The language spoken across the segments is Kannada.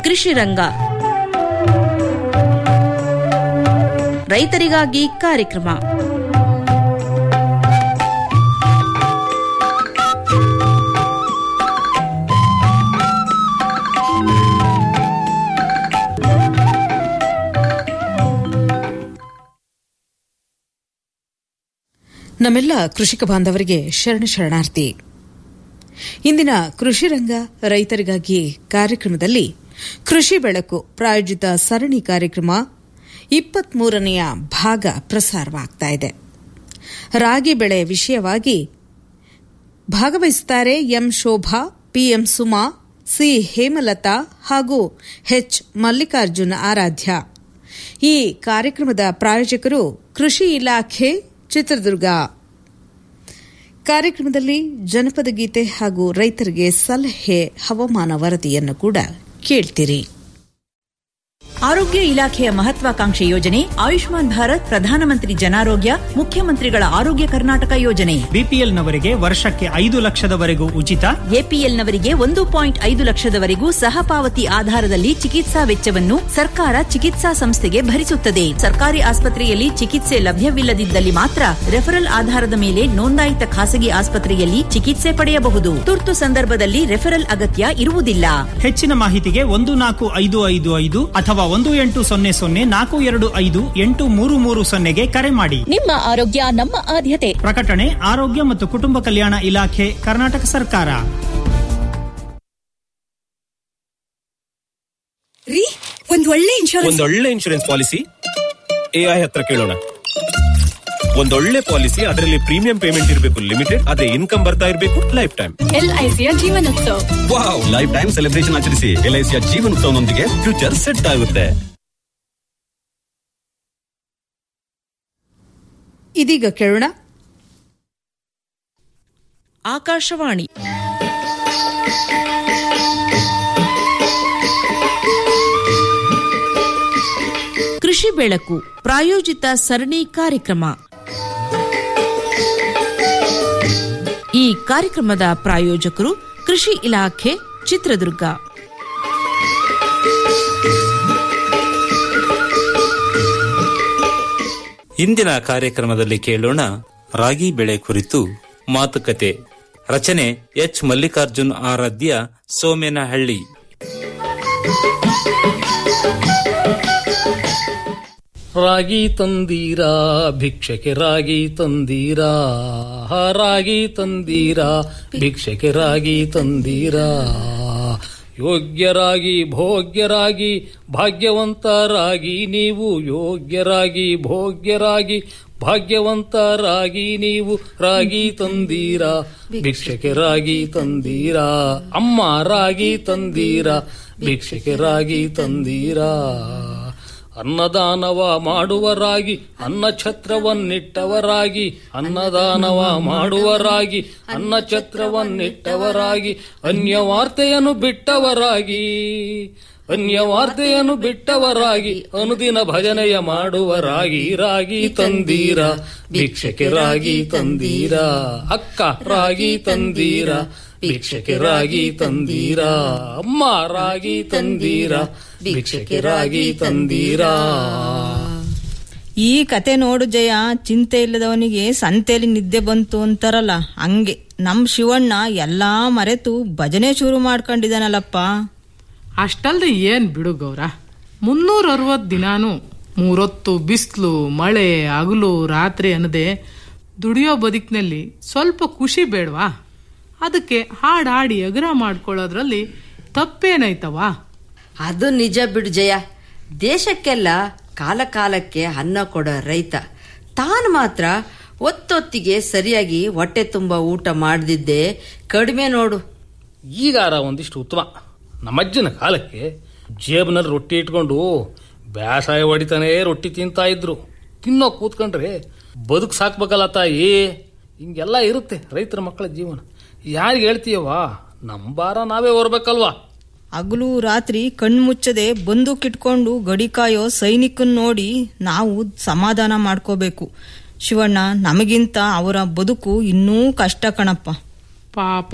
ಕೃಷಿ ರಂಗ ರೈತರಿಗಾಗಿ ಕಾರ್ಯಕ್ರಮ ನಮ್ಮೆಲ್ಲ ಕೃಷಿಕ ಬಾಂಧವರಿಗೆ ಶರಣ ಶರಣಾರ್ಥಿ ಇಂದಿನ ಕೃಷಿ ರಂಗ ರೈತರಿಗಾಗಿ ಕಾರ್ಯಕ್ರಮದಲ್ಲಿ ಕೃಷಿ ಬೆಳಕು ಪ್ರಾಯೋಜಿತ ಸರಣಿ ಕಾರ್ಯಕ್ರಮ ಇಪ್ಪತ್ಮೂರನೆಯ ಭಾಗ ಪ್ರಸಾರವಾಗ್ತಾ ಇದೆ ರಾಗಿ ಬೆಳೆ ವಿಷಯವಾಗಿ ಭಾಗವಹಿಸುತ್ತಾರೆ M Shobha PM Suma C Hemalatha ಹಾಗೂ ಎಚ್ ಮಲ್ಲಿಕಾರ್ಜುನ ಆರಾಧ್ಯ ಈ ಕಾರ್ಯಕ್ರಮದ ಪ್ರಾಯೋಜಕರು ಕೃಷಿ ಇಲಾಖೆ ಚಿತ್ರದುರ್ಗ ಕಾರ್ಯಕ್ರಮದಲ್ಲಿ ಜನಪದ ಗೀತೆ ಹಾಗೂ ರೈತರಿಗೆ ಸಲಹೆ ಹವಾಮಾನ ವರದಿಯನ್ನು ಕೂಡ ಕೇಳ್ತೀರಿ ಆರೋಗ್ಯ ಇಲಾಖೆಯ ಮಹತ್ವಾಕಾಂಕ್ಷೆ ಯೋಜನೆ ಆಯುಷ್ಮಾನ್ ಭಾರತ್ ಪ್ರಧಾನಮಂತ್ರಿ ಜನಾರೋಗ್ಯ ಮುಖ್ಯಮಂತ್ರಿಗಳ ಆರೋಗ್ಯ ಕರ್ನಾಟಕ ಯೋಜನೆ ಬಿಪಿಎಲ್ನವರಿಗೆ ವರ್ಷಕ್ಕೆ ಐದು ಲಕ್ಷದವರೆಗೂ ಉಚಿತ ಎಪಿಎಲ್ನವರಿಗೆ ಒಂದು ಪಾಯಿಂಟ್ ಐದು ಲಕ್ಷದವರೆಗೂ ಸಹಪಾವತಿ ಆಧಾರದಲ್ಲಿ ಚಿಕಿತ್ಸಾ ವೆಚ್ಚವನ್ನು ಸರ್ಕಾರ ಚಿಕಿತ್ಸಾ ಸಂಸ್ಥೆಗೆ ಭರಿಸುತ್ತದೆ ಸರ್ಕಾರಿ ಆಸ್ಪತ್ರೆಯಲ್ಲಿ ಚಿಕಿತ್ಸೆ ಲಭ್ಯವಿಲ್ಲದಿದ್ದಲ್ಲಿ ಮಾತ್ರ ರೆಫರಲ್ ಆಧಾರದ ಮೇಲೆ ನೋಂದಾಯಿತ ಖಾಸಗಿ ಆಸ್ಪತ್ರೆಯಲ್ಲಿ ಚಿಕಿತ್ಸೆ ಪಡೆಯಬಹುದು ತುರ್ತು ಸಂದರ್ಭದಲ್ಲಿ ರೆಫರಲ್ ಅಗತ್ಯ ಇರುವುದಿಲ್ಲ ಹೆಚ್ಚಿನ ಮಾಹಿತಿಗೆ ಒಂದು ನಾಲ್ಕು ಐದು ಐದು ಐದು ಅಥವಾ ಒಂದು ಎಂಟು ಸೊನ್ನೆ ಸೊನ್ನೆ ನಾಲ್ಕು ಎರಡು ಐದು ಎಂಟು ಮೂರು ಮೂರು ಸೊನ್ನೆಗೆ ಕರೆ ಮಾಡಿ ನಿಮ್ಮ ಆರೋಗ್ಯ ನಮ್ಮ ಆದ್ಯತೆ ಪ್ರಕಟಣೆ ಆರೋಗ್ಯ ಮತ್ತು ಕುಟುಂಬ ಕಲ್ಯಾಣ ಇಲಾಖೆ ಕರ್ನಾಟಕ ಸರ್ಕಾರ ರೀ ಒಂದ್ ಒಳ್ಳೆ ಇನ್ಶೂರೆನ್ಸ್ ಒಂದೊಳ್ಳೆ ಇನ್ಶೂರೆನ್ಸ್ ಪಾಲಿಸಿ ಎಐ ಹತ್ರ ಕೇಳೋಣ ಒಂದೊಳ್ಳೆ ಪಾಲಿಸಿ ಅದರಲ್ಲಿ ಪ್ರೀಮಿಯಂ ಪೇಮೆಂಟ್ ಇರಬೇಕು ಲಿಮಿಟೆಡ್ ಅದೇ ಇನ್ಕಮ್ ಬರ್ತಾ ಇರಬೇಕು ಲೈಫ್ ಟೈಮ್ ಎಲ್ಐಸಿಯ ಜೀವನೋತ್ಸವ ವಾವ್ ಲೈಫ್ ಟೈಮ್ ಸೆಲೆಬ್ರೇಷನ್ ಆಚರಿಸಿ ಎಲ್ಐಸಿಯ ಜೀವನೋತ್ಸವನೊಂದಿಗೆ ಫ್ಯೂಚರ್ ಸೆಟ್ ಆಗುತ್ತೆ ಇದೀಗ ಕೇಳೋಣ ಆಕಾಶವಾಣಿ ಕೃಷಿ ಬೆಳಕು ಪ್ರಾಯೋಜಿತ ಸರಣಿ ಕಾರ್ಯಕ್ರಮ ಈ ಕಾರ್ಯಕ್ರಮದ ಪ್ರಾಯೋಜಕರು ಕೃಷಿ ಇಲಾಖೆ ಚಿತ್ರದುರ್ಗ ಇಂದಿನ ಕಾರ್ಯಕ್ರಮದಲ್ಲಿ ಕೇಳೋಣ ರಾಗಿ ಬೆಳೆ ಕುರಿತು ಮಾತುಕತೆ ರಚನೆ ಎಚ್ ಮಲ್ಲಿಕಾರ್ಜುನ್ ಆರಾಧ್ಯ ಸೋಮೇನಹಳ್ಳಿ ರಾಗಿ ತಂದೀರಾ ಭಿಕ್ಷಕ್ಕೆ ರಾಗಿ ತಂದೀರಾ ರಾಗಿ ತಂದೀರಾ ಭಿಕ್ಷಕ್ಕೆ ರಾಗಿ ತಂದೀರಾ ಯೋಗ್ಯರಾಗಿ ಭೋಗ್ಯರಾಗಿ ಭಾಗ್ಯವಂತರಾಗಿ ನೀವು ಯೋಗ್ಯರಾಗಿ ಭೋಗ್ಯರಾಗಿ ಭಾಗ್ಯವಂತರಾಗಿ ನೀವು ರಾಗಿ ತಂದೀರಾ ಭಿಕ್ಷಕ್ಕೆ ರಾಗಿ ತಂದೀರಾ ಅಮ್ಮ ರಾಗಿ ತಂದೀರಾ ಭಿಕ್ಷಕ್ಕೆ ರಾಗಿ ತಂದೀರಾ ಅನ್ನದಾನವ ಮಾಡುವರಾಗಿ ಅನ್ನ ಛತ್ರವನ್ನಿಟ್ಟವರಾಗಿ ಅನ್ನದಾನವ ಮಾಡುವರಾಗಿ ಅನ್ನ ಛತ್ರವನ್ನಿಟ್ಟವರಾಗಿ ಅನ್ಯವಾರ್ತೆಯನ್ನು ಬಿಟ್ಟವರಾಗಿ ಅನ್ಯವಾರ್ತೆಯನ್ನು ಬಿಟ್ಟವರಾಗಿ ಅನುದಿನ ಭಜನೆಯ ಮಾಡುವರಾಗಿ ರಾಗಿ ತಂದೀರ ಭಿಕ್ಷಕ್ಕೆ ರಾಗಿ ತಂದೀರ ಅಕ್ಕ ರಾಗಿ ತಂದೀರ ಭಿಕ್ಷಕ್ಕೆ ರಾಗಿ ತಂದೀರಾ ಅಮ್ಮ ರಾಗಿ ತಂದೀರಾ ಭಿಕ್ಷಕ್ಕೆ ರಾಗಿ ತಂದೀರಾ ಈ ಕತೆ ನೋಡು ಜಯ ಚಿಂತೆ ಇಲ್ಲದವನಿಗೆ ಸಂತೆಯಲ್ಲಿ ನಿದ್ದೆ ಬಂತು ಅಂತಾರಲ್ಲ ಹಂಗೆ ನಮ್ ಶಿವಣ್ಣ ಎಲ್ಲಾ ಮರೆತು ಭಜನೆ ಶುರು ಮಾಡ್ಕೊಂಡಿದಾನಲ್ಲಪ್ಪ ಅಷ್ಟಲ್ದೆ ಏನ್ ಬಿಡು ಗೌರ ಮುನ್ನೂರ ಅರವತ್ತು ದಿನಾನು ಮೂರೊತ್ತು ಬಿಸಿಲು ಮಳೆ ಹಗಲು ರಾತ್ರಿ ಅನ್ನದೆ ದುಡಿಯೋ ಬದುಕಿನಲ್ಲಿ ಸ್ವಲ್ಪ ಖುಷಿ ಬೇಡವಾ ಅದಕ್ಕೆ ಹಾಡು ಹಾಡಿ ಅಗ್ರ ಮಾಡ್ಕೊಳ್ಳೋದ್ರಲ್ಲಿ ತಪ್ಪೇನೈತವ ಅದು ನಿಜ ಬಿಡು ಜಯ ದೇಶಕ್ಕೆಲ್ಲ ಕಾಲ ಕಾಲಕ್ಕೆ ಅನ್ನ ಕೊಡೋ ರೈತ ತಾನು ಮಾತ್ರ ಒತ್ತೊತ್ತಿಗೆ ಸರಿಯಾಗಿ ಹೊಟ್ಟೆ ತುಂಬ ಊಟ ಮಾಡದಿದ್ದೆ ಕಡಿಮೆ ನೋಡು ಈಗಾರ ಒಂದಿಷ್ಟು ಉತ್ತಮ ನಮ್ಮಜ್ಜನ ಕಾಲಕ್ಕೆ ಜೇಬ್ನಲ್ಲಿ ರೊಟ್ಟಿ ಇಟ್ಕೊಂಡು ಬೇಸಾಯ ಹೊಡಿತಾನೆ ರೊಟ್ಟಿ ತಿಂತಾ ಇದ್ರು ತಿನ್ನೋ ಕೂತ್ಕೊಂಡ್ರೆ ಬದುಕು ಸಾಕ್ಬೇಕಲ್ಲ ತಾಯಿ ಹಿಂಗೆಲ್ಲ ಇರುತ್ತೆ ರೈತರ ಮಕ್ಕಳ ಜೀವನ ಯಾರಿಗೆ ಹೇಳ್ತೀಯವ್ವ ನಮ್ಮ ಭಾರ ನಾವೇ ಹೊರ್ಬೇಕಲ್ವಾ ಹಗಲು ರಾತ್ರಿ ಕಣ್ಮುಚ್ಚದೆ ಬಂದೂಕಿಟ್ಕೊಂಡು ಗಡಿಕಾಯೋ ಸೈನಿಕನ್ ನೋಡಿ ನಾವು ಸಮಾಧಾನ ಮಾಡ್ಕೋಬೇಕು ಶಿವಣ್ಣ ನಮಗಿಂತ ಅವರ ಬದುಕು ಇನ್ನೂ ಕಷ್ಟ ಕಣಪ್ಪ ಪಾಪ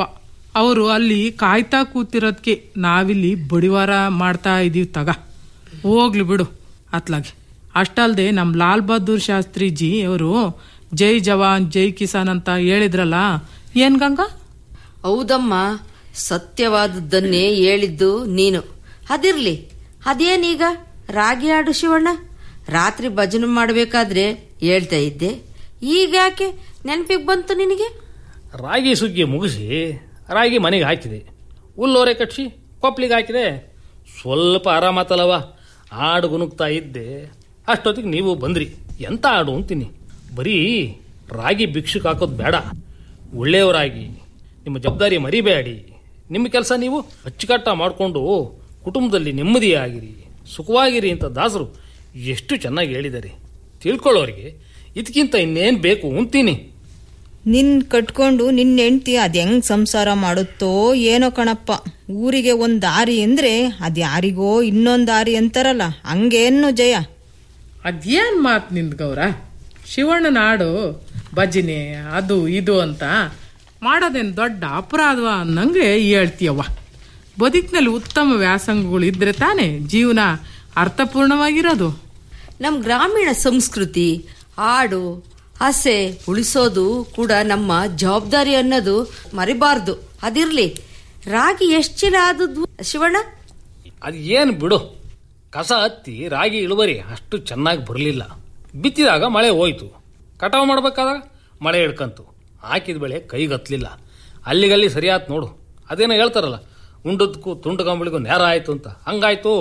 ಅವರು ಅಲ್ಲಿ ಕಾಯ್ತಾ ಕೂತಿರೋದ್ಕೆ ನಾವಿಲ್ಲಿ ಬಡಿವಾರ ಮಾಡ್ತಾ ಇದೀವಿ ತಗ ಹೋಗ್ಲಿ ಬಿಡು ಅತ್ಲಾಗೆ ಅಷ್ಟಲ್ದೆ ನಮ್ ಲಾಲ್ ಬಹದ್ದೂರ್ ಶಾಸ್ತ್ರಿಜಿ ಅವರು ಜೈ ಜವಾನ್ ಜೈ ಕಿಸಾನ್ ಅಂತ ಹೇಳಿದ್ರಲ್ಲ ಏನ್ ಗಂಗಾ ಹೌದಮ್ಮ ಸತ್ಯವಾದದ್ದನ್ನೇ ಹೇಳಿದ್ದು ನೀನು ಅದಿರ್ಲಿ ಅದೇನೀಗ ರಾಗಿ ಆಡು ಶಿವಣ್ಣ ರಾತ್ರಿ ಭಜನೆ ಮಾಡಬೇಕಾದ್ರೆ ಹೇಳ್ತಾ ಇದ್ದೆ ಈಗ ಯಾಕೆ ನೆನಪಿಗೆ ಬಂತು ನಿನಗೆ ರಾಗಿ ಸುಗ್ಗಿ ಮುಗಿಸಿ ರಾಗಿ ಮನೆಗೆ ಹಾಕಿದೆ ಹುಲ್ಲೋರೆ ಕಟ್ಸಿ ಕೊಪ್ಲಿಗೆ ಹಾಕಿದೆ ಸ್ವಲ್ಪ ಆರಾಮಾತಲ್ಲವ ಹಾಡು ಗುನುಗ್ತಾ ಇದ್ದೆ ಅಷ್ಟೊತ್ತಿಗೆ ನೀವು ಬಂದ್ರಿ ಎಂತ ಹಾಡು ಅಂತೀನಿ ಬರೀ ರಾಗಿ ಭಿಕ್ಷುಕ್ ಹಾಕೋದು ಬೇಡ ಒಳ್ಳೆಯವರಾಗಿ ನಿಮ್ಮ ಜವಾಬ್ದಾರಿ ಮರಿಬೇಡಿ ನಿಮ್ಮ ಕೆಲಸ ನೀವು ಅಚ್ಚುಕಟ್ಟ ಮಾಡಿಕೊಂಡು ಕುಟುಂಬದಲ್ಲಿ ನೆಮ್ಮದಿಯಾಗಿರಿ ಸುಖವಾಗಿರಿ ಅಂತ ದಾಸರು ಎಷ್ಟು ಚೆನ್ನಾಗಿ ಹೇಳಿದ್ದಾರೆ ತಿಳ್ಕೊಳ್ಳೋರಿಗೆ ಇದಕ್ಕಿಂತ ಇನ್ನೇನು ಬೇಕು ಅಂತೀನಿ ನಿನ್ ಕಟ್ಕೊಂಡು ನಿನ್ ಹೆಂಡ್ತಿ ಅದ್ ಹೆಂಗ್ ಸಂಸಾರ ಮಾಡುತ್ತೋ ಏನೋ ಕಣಪ್ಪ ಊರಿಗೆ ಒಂದ್ ದಾರಿ ಅಂದ್ರೆ ಅದ್ ಯಾರಿಗೋ ಇನ್ನೊಂದ್ ದಾರಿ ಅಂತಾರಲ್ಲ ಹಂಗೇನು ಜಯ ಅದೇನ್ ಮಾತ್ ನಿಂದ್ ಗೌರ ಶಿವಣ್ಣನ ಹಾಡು ಭಜನೆ ಅದು ಇದು ಅಂತ ಮಾಡೋದೇನ್ ದೊಡ್ಡ ಅಪರಾಧವ ಅನ್ನಂಗೆ ಹೇಳ್ತೀಯವ್ವ ಬದುಕಿನಲ್ಲಿ ಉತ್ತಮ ವ್ಯಾಸಂಗಗಳು ಇದ್ರೆ ತಾನೇ ಜೀವನ ಅರ್ಥಪೂರ್ಣವಾಗಿರೋದು ನಮ್ಮ ಗ್ರಾಮೀಣ ಸಂಸ್ಕೃತಿ ಹಾಡು ಹಸೆ ಉಳಿಸೋದು ಕೂಡ ನಮ್ಮ ಜವಾಬ್ದಾರಿ ಅನ್ನೋದು ಮರಿಬಾರ್ದು ಅದಿರ್ಲಿ ರಾಗಿ ಎಷ್ಟು ಚೀಲ ಆದದ್ದು ಶಿವಣ್ಣ ಅದು ಏನು ಬಿಡು ಕಸ ಹತ್ತಿ ರಾಗಿ ಇಳುವರಿ ಅಷ್ಟು ಚೆನ್ನಾಗಿ ಬರಲಿಲ್ಲ ಬಿತ್ತಿದಾಗ ಮಳೆ ಹೋಯ್ತು ಕಟಾವು ಮಾಡ್ಬೇಕಾದಾಗ ಮಳೆ ಹಿಡ್ಕಂತು ಹಾಕಿದ ಬೆಳೆ ಕೈಗತ್ತಲಿಲ್ಲ ಅಲ್ಲಿಗಲ್ಲಿ ಸರಿಯಾತ್ ನೋಡು ಅದೇನೋ ಹೇಳ್ತಾರಲ್ಲ ಉಂಡದಕ್ಕೂ ತುಂಡು ಕಂಬಳಿಗೂ ನೇರ ಆಯ್ತು ಅಂತ ಹಂಗಾಯ್ತು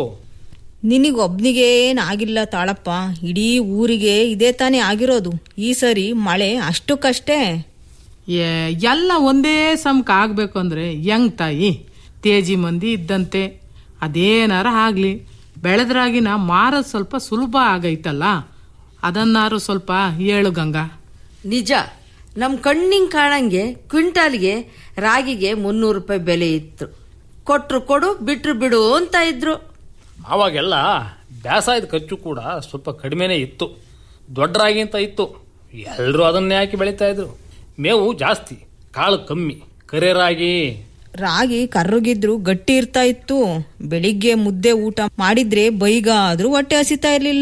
ನಿನಗೊಬ್ನಿಗೇನ್ ಆಗಿಲ್ಲ ತಾಳಪ್ಪ ಇಡೀ ಊರಿಗೆ ಇದೇ ತಾನೇ ಆಗಿರೋದು ಈ ಸರಿ ಮಳೆ ಅಷ್ಟಕ್ಕಷ್ಟೇ ಏ ಎಲ್ಲ ಒಂದೇ ಸಮಕ್ಕೆ ಆಗ್ಬೇಕು ಅಂದ್ರೆ ಹೆಂಗ್ ತಾಯಿ ತೇಜಿ ಮಂದಿ ಇದ್ದಂತೆ ಅದೇನಾರ ಆಗ್ಲಿ ಬೆಳೆದ್ರಾಗಿನ ಮಾರೋದ್ ಸ್ವಲ್ಪ ಸುಲಭ ಆಗೈತಲ್ಲ ಅದನ್ನಾರು ಸ್ವಲ್ಪ ಹೇಳು ಗಂಗಾ ನಿಜ ನಮ್ಮ ಕಣ್ಣಿಂಗ್ ಕಾಣಂಗೆ ಕ್ವಿಂಟಾಲ್ಗೆ ರಾಗಿಗೆ ಮುನ್ನೂರು ರೂಪಾಯಿ ಬೆಲೆ ಇತ್ತು ಕೊಟ್ರು ಕೊಡು ಬಿಟ್ರು ಬಿಡು ಅಂತ ಇದ್ರು ಆವಾಗೆಲ್ಲ ಬೇಸಾಯದ ಖರ್ಚು ಕೂಡ ಸ್ವಲ್ಪ ಕಡಿಮೆನೇ ಇತ್ತು ದೊಡ್ಡ ರಾಗಿ ಅಂತ ಇತ್ತು ಎಲ್ಲರೂ ಅದನ್ನೇ ಹಾಕಿ ಬೆಳೀತಾ ಇದ್ರು ಮೇವು ಜಾಸ್ತಿ ಕಾಳು ಕಮ್ಮಿ ಕರೆ ರಾಗಿ ರಾಗಿ ಕರ್ರುಗಿದ್ರು ಗಟ್ಟಿ ಇರ್ತಾ ಇತ್ತು ಬೆಳಿಗ್ಗೆ ಮುದ್ದೆ ಊಟ ಮಾಡಿದ್ರೆ ಬೈಗ ಆದ್ರೂ ಹೊಟ್ಟೆ ಹಸಿತಾ ಇರ್ಲಿಲ್ಲ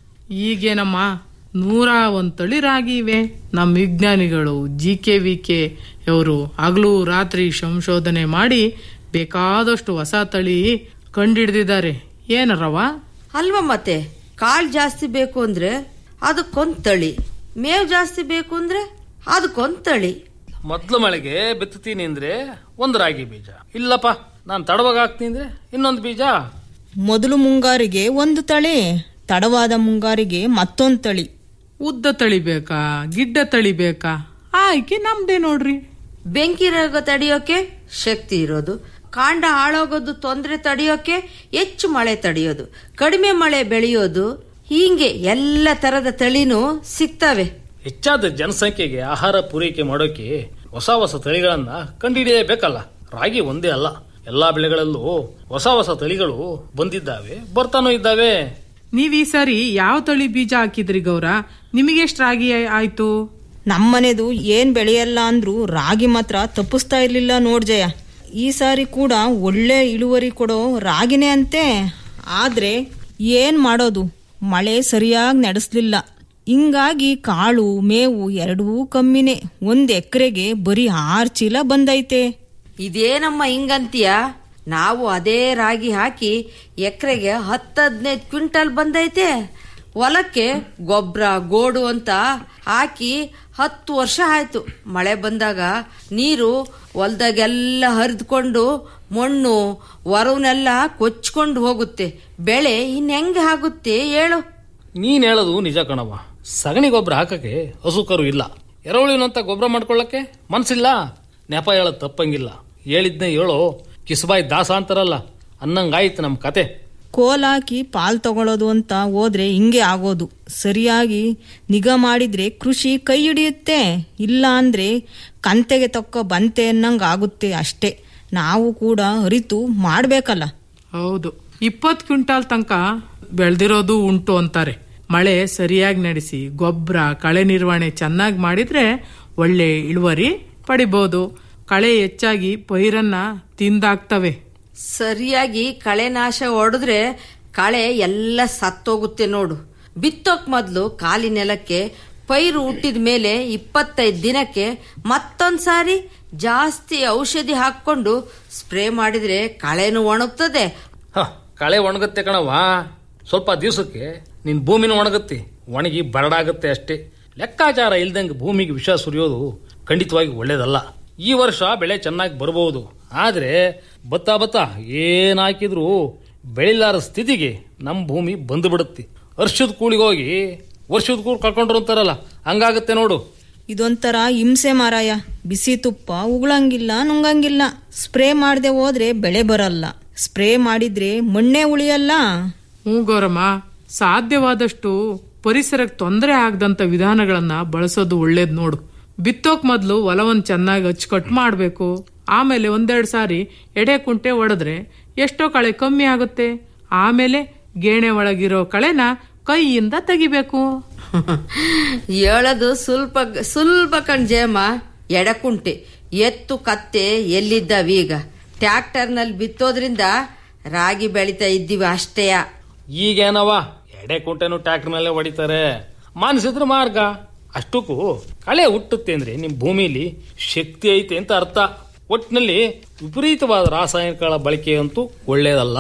ಈಗೇನಮ್ಮ ನೂರ ಒಂದ್ ತಳಿ ರಾಗಿ ಇವೆ ನಮ್ಮ ವಿಜ್ಞಾನಿಗಳು ಜಿ ಕೆ ವಿ ಕೆ ಇವರು ಹಗಲು ರಾತ್ರಿ ಸಂಶೋಧನೆ ಮಾಡಿ ಬೇಕಾದಷ್ಟು ಹೊಸ ತಳಿ ಕಂಡಿಡ್ದಿದ್ದಾರೆ ಏನರವ ಅಲ್ವಾ ಮತ್ತೆ ಕಾಳು ಜಾಸ್ತಿ ಬೇಕು ಅಂದ್ರೆ ಅದಕ್ಕೊಂದ್ ತಳಿ ಮೇವು ಜಾಸ್ತಿ ಬೇಕು ಅಂದ್ರೆ ಅದಕ್ಕೊಂದ್ ತಳಿ ಮೊದ್ಲು ಮಳೆಗೆ ಬಿತ್ತುತ್ತೀನಿ ಅಂದ್ರೆ ಒಂದು ರಾಗಿ ಬೀಜ ಇಲ್ಲಪ್ಪ ನಾನು ತಡವಾಗಿ ಹಾಕ್ತೀನಿ ಅಂದ್ರೆ ಇನ್ನೊಂದು ಬೀಜ ಮೊದಲು ಮುಂಗಾರಿಗೆ ಒಂದು ತಳಿ ತಡವಾದ ಮುಂಗಾರಿಗೆ ಮತ್ತೊಂದ್ ತಳಿ ಉದ್ದ ತಳಿ ಬೇಕಾ ಗಿಡ್ಡ ತಳಿ ಬೇಕಾ ಆಯ್ಕೆ ನಮ್ದೇ ನೋಡ್ರಿ ಬೆಂಕಿ ರೋಗ ತಡೆಯೋಕೆ ಶಕ್ತಿ ಇರೋದು ಕಾಂಡ ಹಾಳಾಗೋದು ತೊಂದರೆ ತಡೆಯೋಕೆ ಹೆಚ್ಚು ಮಳೆ ತಡೆಯೋದು ಕಡಿಮೆ ಮಳೆ ಬೆಳೆಯೋದು ಹೀಗೆ ಎಲ್ಲ ತರದ ತಳಿನೂ ಸಿಗ್ತವೆ ಹೆಚ್ಚಾದ ಜನಸಂಖ್ಯೆಗೆ ಆಹಾರ ಪೂರೈಕೆ ಮಾಡೋಕೆ ಹೊಸ ಹೊಸ ತಳಿಗಳನ್ನ ಕಂಡುಹಿಡಿಯಬೇಕಲ್ಲ ರಾಗಿ ಒಂದೇ ಅಲ್ಲ ಎಲ್ಲಾ ಬೆಳೆಗಳಲ್ಲೂ ಹೊಸ ಹೊಸ ತಳಿಗಳು ಬಂದಿದ್ದಾವೆ ಬರ್ತಾನೂ ಇದ್ದಾವೆ ನೀವ್ ಈ ಸಾರಿ ಯಾವ ತಳಿ ಬೀಜ ಹಾಕಿದ್ರಿ ಗೌರ ನಿಮಗೆಷ್ಟ್ ರಾಗಿ ಆಯ್ತು ನಮ್ಮನೆದು ಏನ್ ಬೆಳೆಯಲ್ಲ ಅಂದ್ರು ರಾಗಿ ಮಾತ್ರ ತಪ್ಪಿಸ್ತಾ ಇರ್ಲಿಲ್ಲ ನೋಡ್ ಜಯ ಈ ಸಾರಿ ಕೂಡ ಒಳ್ಳೆ ಇಳುವರಿ ಕೊಡೋ ರಾಗಿನೇ ಅಂತೆ ಆದ್ರೆ ಏನ್ ಮಾಡೋದು ಮಳೆ ಸರಿಯಾಗಿ ನಡೆಸ್ಲಿಲ್ಲ ಹಿಂಗಾಗಿ ಕಾಳು ಮೇವು ಎರಡೂ ಕಮ್ಮಿನೇ ಒಂದ್ ಎಕರೆಗೆ ಬರೀ ಆರ್ ಚೀಲ ಬಂದೈತೆ ಇದೇನಮ್ಮ ಹಿಂಗಂತೀಯ ನಾವು ಅದೇ ರಾಗಿ ಹಾಕಿ ಎಕರೆಗೆ ಹತ್ತು ಹದಿನೈದು ಕ್ವಿಂಟಲ್ ಬಂದೈತೆ ಹೊಲಕ್ಕೆ ಗೊಬ್ಬರ ಗೋಡು ಅಂತ ಹಾಕಿ ಹತ್ತು ವರ್ಷ ಆಯ್ತು ಮಳೆ ಬಂದಾಗ ನೀರು ಹೊಲ್ದಾಗೆಲ್ಲ ಹರಿದ್ಕೊಂಡು ಮಣ್ಣು ಹೊರವನ್ನೆಲ್ಲ ಕೊಚ್ಕೊಂಡು ಹೋಗುತ್ತೆ ಬೆಳೆ ಇನ್ನೆಂಗೆ ಆಗುತ್ತೆ ಹೇಳು ನೀನ್ ಹೇಳೋದು ನಿಜ ಕಣವ್ವ ಸಗಣಿ ಗೊಬ್ಬರ ಹಾಕಕ್ಕೆ ಹಸುಕರು ಇಲ್ಲ ಎರೆಹುಳಿನಂತ ಗೊಬ್ಬರ ಮಾಡ್ಕೊಳ್ಳಕ್ಕೆ ಮನ್ಸಿಲ್ಲ ನೆಪ ಹೇಳೋದು ತಪ್ಪಂಗಿಲ್ಲ ಹೇಳಿದ್ನೇ ಹೇಳೋ ಕಿಸ್ಬಾಯ್ ದಾಸ ಅಂತಾರಲ್ಲ ಅನ್ನಂಗಾಯ್ತು ನಮ್ಮ ಕತೆ ಕೋಲಾಕಿ ಪಾಲ್ ತಗೊಳ್ಳೋದು ಅಂತ ಹೋದ್ರೆ ಹಿಂಗೆ ಆಗೋದು ಸರಿಯಾಗಿ ನಿಗಾ ಮಾಡಿದ್ರೆ ಕೃಷಿ ಕೈ ಹಿಡಿಯುತ್ತೆ ಇಲ್ಲ ಅಂದ್ರೆ ಕಂತೆಗೆ ತಕ್ಕ ಬಂತೆ ಅನ್ನಂಗ್ ಆಗುತ್ತೆ ಅಷ್ಟೇ ನಾವು ಕೂಡ ಅರಿತು ಮಾಡ್ಬೇಕಲ್ಲ ಹೌದು ಇಪ್ಪತ್ತು ಕ್ವಿಂಟಾಲ್ ತನಕ ಬೆಳೆದಿರೋದು ಉಂಟು ಅಂತಾರೆ ಮಳೆ ಸರಿಯಾಗಿ ನಡೆಸಿ ಗೊಬ್ಬರ ಕಳೆ ನಿರ್ವಹಣೆ ಚೆನ್ನಾಗಿ ಮಾಡಿದ್ರೆ ಒಳ್ಳೆ ಇಳುವರಿ ಪಡಿಬೋದು ಕಳೆ ಹೆಚ್ಚಾಗಿ ಪೈರನ್ನ ತಿಂದಾಕ್ತವೆ ಸರಿಯಾಗಿ ಕಳೆ ನಾಶ ಹೊಡೆದ್ರೆ ಕಳೆ ಎಲ್ಲ ಸತ್ತೋಗುತ್ತೆ ನೋಡು ಬಿತ್ತೋಕ್ ಮೊದ್ಲು ಖಾಲಿ ನೆಲಕ್ಕೆ ಪೈರು ಹುಟ್ಟಿದ ಮೇಲೆ ಇಪ್ಪತ್ತೈದು ದಿನಕ್ಕೆ ಮತ್ತೊಂದ್ಸಾರಿ ಜಾಸ್ತಿ ಔಷಧಿ ಹಾಕೊಂಡು ಸ್ಪ್ರೇ ಮಾಡಿದ್ರೆ ಕಳೆನು ಒಣಗ್ತದೆ ಹ ಕಳೆ ಒಣಗುತ್ತೆ ಕಣವ ಸ್ವಲ್ಪ ದಿವಸಕ್ಕೆ ನಿನ್ ಭೂಮಿನ ಒಣಗುತ್ತೆ ಒಣಗಿ ಬರಡಾಗುತ್ತೆ ಅಷ್ಟೇ ಲೆಕ್ಕಾಚಾರ ಇಲ್ದಂಗೆ ಭೂಮಿಗೆ ವಿಷ ಸುರಿಯೋದು ಖಂಡಿತವಾಗಿ ಒಳ್ಳೇದಲ್ಲ ಈ ವರ್ಷ ಬೆಳೆ ಚೆನ್ನಾಗಿ ಬರಬಹುದು ಆದ್ರೆ ಬತ್ತಾ ಬತ್ತಾ ಏನ್ ಹಾಕಿದ್ರು ಬೆಳಿಲಾರ ಸ್ಥಿತಿಗೆ ನಮ್ಮ ಭೂಮಿ ಬಂದು ಬಿಡುತ್ತೆ ವರ್ಷದ ಕೂಲಿಗೆ ಹೋಗಿ ವರ್ಷದ ಕೂಲಿ ಕಳ್ಕೊಂಡ್ರು ಅಂತಾರಲ್ಲ ಹಂಗಾಗತ್ತೆ ನೋಡು ಇದೊಂಥರ ಹಿಂಸೆ ಮಾರಾಯ ಬಿಸಿ ತುಪ್ಪ ಉಗುಳಂಗಿಲ್ಲ ನುಂಗಂಗಿಲ್ಲ ಸ್ಪ್ರೇ ಮಾಡದೆ ಹೋದ್ರೆ ಬೆಳೆ ಬರಲ್ಲ ಸ್ಪ್ರೇ ಮಾಡಿದ್ರೆ ಮಣ್ಣೆ ಉಳಿಯಲ್ಲ ಹ್ಞೂ ಗೌರಮ್ಮ ಸಾಧ್ಯವಾದಷ್ಟು ಪರಿಸರಕ್ಕೆ ತೊಂದರೆ ಆಗದಂತ ವಿಧಾನಗಳನ್ನ ಬಳಸೋದು ಒಳ್ಳೇದ್ ನೋಡು ಬಿತ್ತೋಕ್ ಮೊದ್ಲು ಹೊಲವನ್ನ ಚೆನ್ನಾಗಿ ಅಚ್ಚುಕಟ್ಟು ಮಾಡಬೇಕು ಆಮೇಲೆ ಒಂದೆರಡು ಸಾರಿ ಎಡೆ ಕುಂಟೆ ಹೊಡೆದ್ರೆ ಎಷ್ಟೋ ಕಳೆ ಕಮ್ಮಿ ಆಗುತ್ತೆ ಆಮೇಲೆ ಗೇಣೆ ಒಳಗಿರೋ ಕಳೆನ ಕೈಯಿಂದ ತೆಗಿಬೇಕು ಹೇಳೋದು ಸುಲ್ಪ ಸುಲಭ ಕಣ್ ಜಯಮ್ಮ ಎಡಕುಂಟೆ ಎತ್ತು ಕತ್ತೆ ಎಲ್ಲಿದ್ದಾವೀಗ ಟ್ರ್ಯಾಕ್ಟರ್ನಲ್ಲಿ ಬಿತ್ತೋದ್ರಿಂದ ರಾಗಿ ಬೆಳಿತಾ ಇದ್ದೀವಿ ಅಷ್ಟೇಯ ಈಗೇನವ ಎಡೆ ಕುಂಟೆನು ಟ್ರ್ಯಾಕ್ಟರ್ ಮೇಲೆ ಹೊಡಿತಾರೆ ಮಾನಸಿದ್ರ ಮಾರ್ಗ ಅಷ್ಟಕ್ಕೂ ಕಳೆ ಹುಟ್ಟುತ್ತೆ ಅಂದ್ರೆ ನಿಮ್ ಭೂಮಿಲಿ ಶಕ್ತಿ ಐತೆ ಅಂತ ಅರ್ಥ ಒಟ್ಟಿನಲ್ಲಿ ವಿಪರೀತವಾದ ರಾಸಾಯನಿಕಗಳ ಬಳಕೆ ಅಂತೂ ಒಳ್ಳೇದಲ್ಲ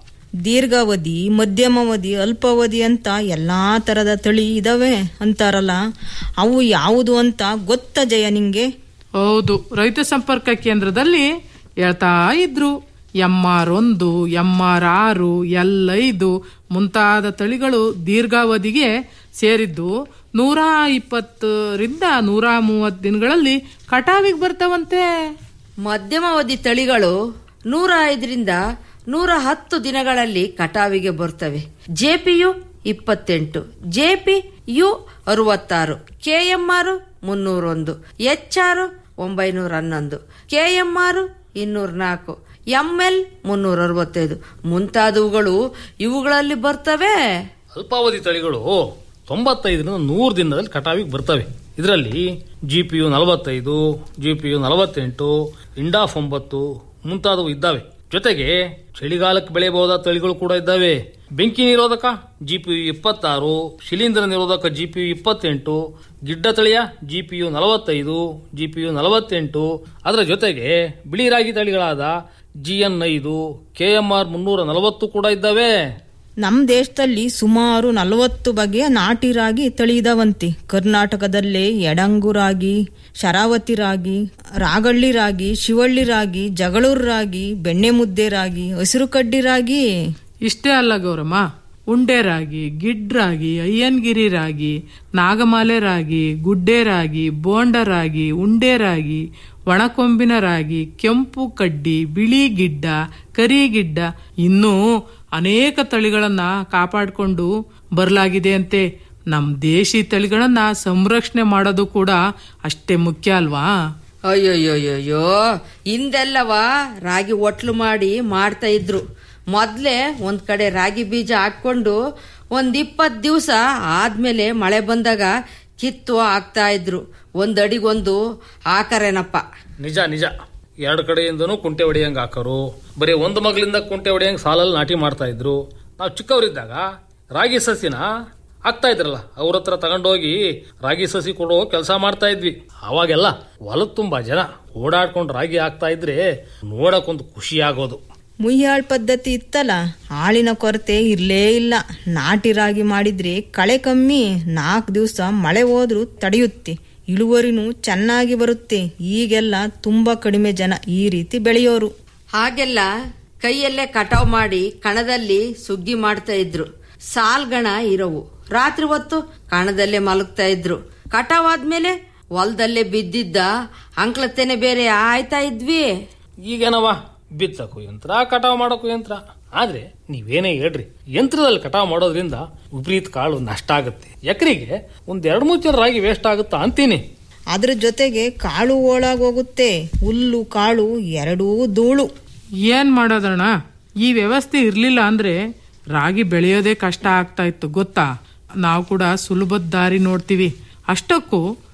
ದೀರ್ಘಾವಧಿ ಮಧ್ಯಮಾವಧಿ ಅಲ್ಪಾವಧಿ ಅಂತ ಎಲ್ಲಾ ತರದ ತಳಿ ಇದಾವೆ ಅಂತಾರಲ್ಲ ಅವು ಯಾವುದು ಅಂತ ಗೊತ್ತ ಜಯ ನಿಂಗೆ ಹೌದು ರೈತ ಸಂಪರ್ಕ ಕೇಂದ್ರದಲ್ಲಿ ಹೇಳ್ತಾ ಇದ್ರು ಎಂ ಆರ್ ಒಂದು ಎಂ ಆರ್ ಆರು ಎಲ್ ಐದು ಮುಂತಾದ ತಳಿಗಳು ದೀರ್ಘಾವಧಿಗೆ ಸೇರಿದ್ದು ನೂರ ಇಪ್ಪತ್ತರಿಂದ ನೂರ ಮೂವತ್ತು ದಿನಗಳಲ್ಲಿ ಕಟಾವಿಗೆ ಬರ್ತಾವಂತೆ ಮಧ್ಯಮಾವಧಿ ತಳಿಗಳು ನೂರ ಐದರಿಂದ ನೂರ ಹತ್ತು ದಿನಗಳಲ್ಲಿ ಕಟಾವಿಗೆ ಬರ್ತವೆ ಜೆಪಿಯು ಇಪ್ಪತ್ತೆಂಟು ಜೆಪಿ ಯು ಅರವತ್ತಾರು ಕೆಎಂಆರ್ ಮುನ್ನೂರೊಂದು ಎಚ್ಆರ್ ಒಂಬೈನೂರ ಹನ್ನೊಂದು ಕೆಎಂಆರ್ ಇನ್ನೂರ ನಾಲ್ಕು ಎಂಎಲ್ ಮುನ್ನೂರ ಅರವತ್ತೈದು ಮುಂತಾದವುಗಳು ಇವುಗಳಲ್ಲಿ ಬರ್ತವೆ ಅಲ್ಪಾವಧಿ ತಳಿಗಳು ತೊಂಬತ್ತೈದರಿಂದ ನೂರು ದಿನದಲ್ಲಿ ಕಟಾವಿಗೆ ಬರ್ತವೆ ಇದರಲ್ಲಿ ಜಿ ಪಿ ಯು ನಲವತ್ತೈದು ಜಿ ಪಿ ಯು ನಲವತ್ತೆಂಟು ಇಂಡಾಫ್ ಒಂಬತ್ತು ಮುಂತಾದವು ಇದ್ದಾವೆ ಜೊತೆಗೆ ಚಳಿಗಾಲಕ್ಕೆ ಬೆಳೆಯಬಹುದಾದ ತಳಿಗಳು ಕೂಡ ಇದ್ದಾವೆ ಬೆಂಕಿ ನಿರೋಧಕ ಜಿ ಪಿ ಯು ಇಪ್ಪತ್ತಾರು ಶಿಲೀಂಧ್ರ ನಿರೋಧಕ ಜಿ ಪಿ ಯು ಇಪ್ಪತ್ತೆಂಟು ಗಿಡ್ಡ ತಳಿಯ ಜಿ ಪಿ ಯು ನಲವತ್ತೈದು ಜಿ ಪಿ ಯು ನಲವತ್ತೆಂಟು ಅದರ ಜೊತೆಗೆ ಬಿಳಿ ರಾಗಿ ತಳಿಗಳಾದ ಜಿ ಎನ್ ಐದು ಕೆ ಎಂ ಆರ್ ಮುನ್ನೂರ ನಲವತ್ತು ಕೂಡ ಇದ್ದಾವೆ ನಮ್ ದೇಶದಲ್ಲಿ ಸುಮಾರು ನಲವತ್ತು ಬಗೆಯ ನಾಟಿ ರಾಗಿ ತಳಿ ಇದಾವಂತೆ ಕರ್ನಾಟಕದಲ್ಲೇ ಎಡಂಗು ರಾಗಿ ಶರಾವತಿ ರಾಗಿ ರಾಗಳ್ಳಿ ರಾಗಿ ಶಿವಳ್ಳಿ ರಾಗಿ ಜಗಳೂರು ರಾಗಿ ಬೆಣ್ಣೆ ಮುದ್ದೆ ರಾಗಿ ಹಸಿರು ಕಡ್ಡಿ ರಾಗಿ ಇಷ್ಟೇ ಅಲ್ಲ ಗೌರಮ್ಮ ಉಂಡೆ ರಾಗಿ ಗಿಡ್ ರಾಗಿ ಅಯ್ಯನ್ಗಿರಿ ರಾಗಿ ನಾಗಮಾಲೆ ರಾಗಿ ಗುಡ್ಡೆ ರಾಗಿ ಬೋಂಡ ರಾಗಿ ಉಂಡೆ ರಾಗಿ ಒಣಕೊಂಬಿನ ರಾಗಿ ಕೆಂಪು ಕಡ್ಡಿ ಬಿಳಿ ಗಿಡ್ಡ ಕರಿ ಗಿಡ್ಡ ಇನ್ನೂ ಅನೇಕ ತಳಿಗಳನ್ನ ಕಾಪಾಡಿಕೊಂಡು ಬರಲಾಗಿದೆ ಅಂತೆ ನಮ್ ದೇಶಿ ತಳಿಗಳನ್ನ ಸಂರಕ್ಷಣೆ ಮಾಡೋದು ಕೂಡ ಅಷ್ಟೇ ಮುಖ್ಯ ಅಲ್ವಾ ಅಯ್ಯೋಯ್ಯೋಯ್ಯೋ ಹಿಂದೆಲ್ಲವ ರಾಗಿ ಒಟ್ಲು ಮಾಡಿ ಮಾಡ್ತಾ ಇದ್ರು ಮೊದ್ಲೇ ಒಂದ್ ಕಡೆ ರಾಗಿ ಬೀಜ ಹಾಕೊಂಡು ಒಂದ್ ಇಪ್ಪತ್ ದಿವಸ ಆದ್ಮೇಲೆ ಮಳೆ ಬಂದಾಗ ಕಿತ್ತು ಹಾಕ್ತಾ ಇದ್ರು ಒಂದ್ ಅಡಿಗೊಂದು ಹಾಕರೇನಪ್ಪ ನಿಜ ನಿಜ ಎರಡು ಕಡೆಯಿಂದನೂ ಕುಂಟೆ ಹೊಡೆಯಂಗ್ ಹಾಕೋರು ಬರೀ ಒಂದು ಮಗಳಿಂದ ಕುಂಟೆ ಹೊಡೆಯಂಗ್ ಸಾಲಲ್ಲಿ ನಾಟಿ ಮಾಡ್ತಾ ಇದ್ರು ನಾವು ಚಿಕ್ಕವರಿದ್ದಾಗ ರಾಗಿ ಸಸಿನ ಹಾಕ್ತಾ ಇದ್ರಲ್ಲ ಅವ್ರ ಹತ್ರ ತಗೊಂಡೋಗಿ ರಾಗಿ ಸಸಿ ಕೊಡೋ ಕೆಲಸ ಮಾಡ್ತಾ ಇದ್ವಿ ಅವಾಗೆಲ್ಲ ಹೊಲದ ತುಂಬಾ ಜನ ಓಡಾಡ್ಕೊಂಡು ರಾಗಿ ಹಾಕ್ತಾ ಇದ್ರೆ ನೋಡಕ್ಕೊಂದು ಖುಷಿ ಆಗೋದು ಮುಯ್ಯಾಳ್ ಪದ್ಧತಿ ಇತ್ತಲ್ಲ ಆಳಿನ ಕೊರತೆ ಇರ್ಲೇ ಇಲ್ಲ ನಾಟಿ ರಾಗಿ ಮಾಡಿದ್ರೆ ಕಳೆ ಕಮ್ಮಿ ನಾಲ್ಕು ದಿವಸ ಮಳೆ ಹೋದ್ರೂ ತಡೆಯುತ್ತೆ ಇಳುವರಿನೂ ಚೆನ್ನಾಗಿ ಬರುತ್ತೆ ಈಗೆಲ್ಲ ತುಂಬಾ ಕಡಿಮೆ ಜನ ಈ ರೀತಿ ಬೆಳೆಯೋರು ಹಾಗೆಲ್ಲ ಕೈಯಲ್ಲೇ ಕಟಾವ್ ಮಾಡಿ ಕಣದಲ್ಲಿ ಸುಗ್ಗಿ ಮಾಡ್ತಾ ಇದ್ರು ಸಾಲ್ಗಣ ಇರವು ರಾತ್ರಿ ಹೊತ್ತು ಕಣದಲ್ಲೇ ಮಲಗ್ತಾ ಇದ್ರು ಕಟಾವ್ ಆದ್ಮೇಲೆ ಹೊಲದಲ್ಲೇ ಬಿದ್ದಿದ್ದ ಅಂಕ್ಲತೆನೆ ಬೇರೆ ಆಯ್ತಾ ಇದ್ವಿ ಈಗೇನವ ಬಿತ್ತಕ್ಕೂ ಯಂತ್ರ ಕಟಾವ್ ಮಾಡೋಕ್ಕೂ ಯಂತ್ರ ಆದ್ರೆ ನೀವೇನೇ ಹೇಳ್ರಿ ಯಂತ್ರದಲ್ಲಿ ಕಟಾವ್ ಮಾಡೋದ್ರಿಂದ ವಿಪರೀತ ಕಾಳು ನಷ್ಟ ಆಗುತ್ತೆ ಎಕರೆಗೆ ಒಂದ್ ಎರಡ್ ಮೂರು ಜನ ರಾಗಿ ವೇಸ್ಟ್ ಆಗುತ್ತಾ ಅಂತೀನಿ ಅದ್ರ ಜೊತೆಗೆ ಕಾಳು ಹೋಗುತ್ತೆ ಹುಲ್ಲು ಕಾಳು ಎರಡೂ ಧೂಳು ಏನ್ ಮಾಡೋದಣ್ಣ ಈ ವ್ಯವಸ್ಥೆ ಇರ್ಲಿಲ್ಲ ಅಂದ್ರೆ ರಾಗಿ ಬೆಳೆಯೋದೇ ಕಷ್ಟ ಆಗ್ತಾ ಇತ್ತು ಗೊತ್ತಾ ನಾವು ಕೂಡ ಸುಲಭದ ದಾರಿ ನೋಡ್ತೀವಿ ಅಷ್ಟಕ್ಕೂ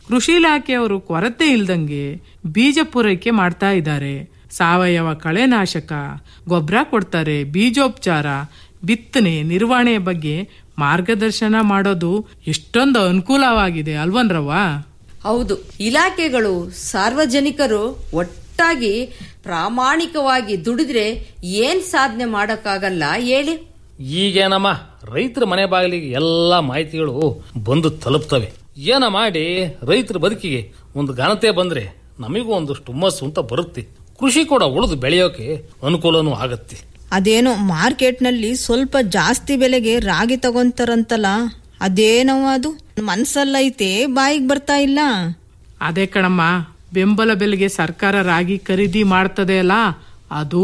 ಕೃಷಿ ಇಲಾಖೆಯವರು ಕೊರತೆ ಇಲ್ದಂಗೆ ಬೀಜ ಪೂರೈಕೆ ಮಾಡ್ತಾ ಇದ್ದಾರೆ ಸಾವಯವ ಕಳೆನಾಶಕ ಗೊಬ್ಬರ ಕೊಡ್ತಾರೆ ಬೀಜೋಪಚಾರ ಬಿತ್ತನೆ ನಿರ್ವಹಣೆ ಬಗ್ಗೆ ಮಾರ್ಗದರ್ಶನ ಮಾಡೋದು ಎಷ್ಟೊಂದು ಅನುಕೂಲವಾಗಿದೆ ಅಲ್ವನ್ರವ್ವ ಹೌದು ಇಲಾಖೆಗಳು ಸಾರ್ವಜನಿಕರು ಒಟ್ಟಾಗಿ ಪ್ರಾಮಾಣಿಕವಾಗಿ ದುಡಿದ್ರೆ ಏನ್ ಸಾಧನೆ ಮಾಡೋಕ್ಕಾಗಲ್ಲ ಹೇಳಿ ಈಗೇನಮ್ಮ ರೈತರ ಮನೆ ಬಾಗಿಲಿಗೆ ಎಲ್ಲಾ ಮಾಹಿತಿಗಳು ಬಂದು ತಲುಪ್ತವೆ ಏನ ಮಾಡಿ ರೈತರ ಬದುಕಿಗೆ ಒಂದು ಘನತೆ ಬಂದ್ರೆ ನಮಿಗೂ ಒಂದಷ್ಟು ಹುಮ್ಮಸ್ಸು ಅಂತ ಬರುತ್ತೆ ಕೃಷಿ ಕೂಡ ಉಳಿದು ಬೆಳೆಯೋಕೆ ಅನುಕೂಲನೂ ಆಗತ್ತೆ ಅದೇನೋ ಮಾರ್ಕೆಟ್ನಲ್ಲಿ ಸ್ವಲ್ಪ ಜಾಸ್ತಿ ಬೆಲೆಗೆ ರಾಗಿ ತಗೊಂತಾರಂತಲ್ಲ ಅದೇನವ ಅದು ಮನ್ಸಲ್ಲೈತೆ ಬಾಯಿಗೆ ಬರ್ತಾ ಇಲ್ಲ ಅದೇ ಕಣಮ್ಮ ಬೆಂಬಲ ಬೆಲೆಗೆ ಸರ್ಕಾರ ರಾಗಿ ಖರೀದಿ ಮಾಡ್ತದೆ ಅಲ್ಲ ಅದು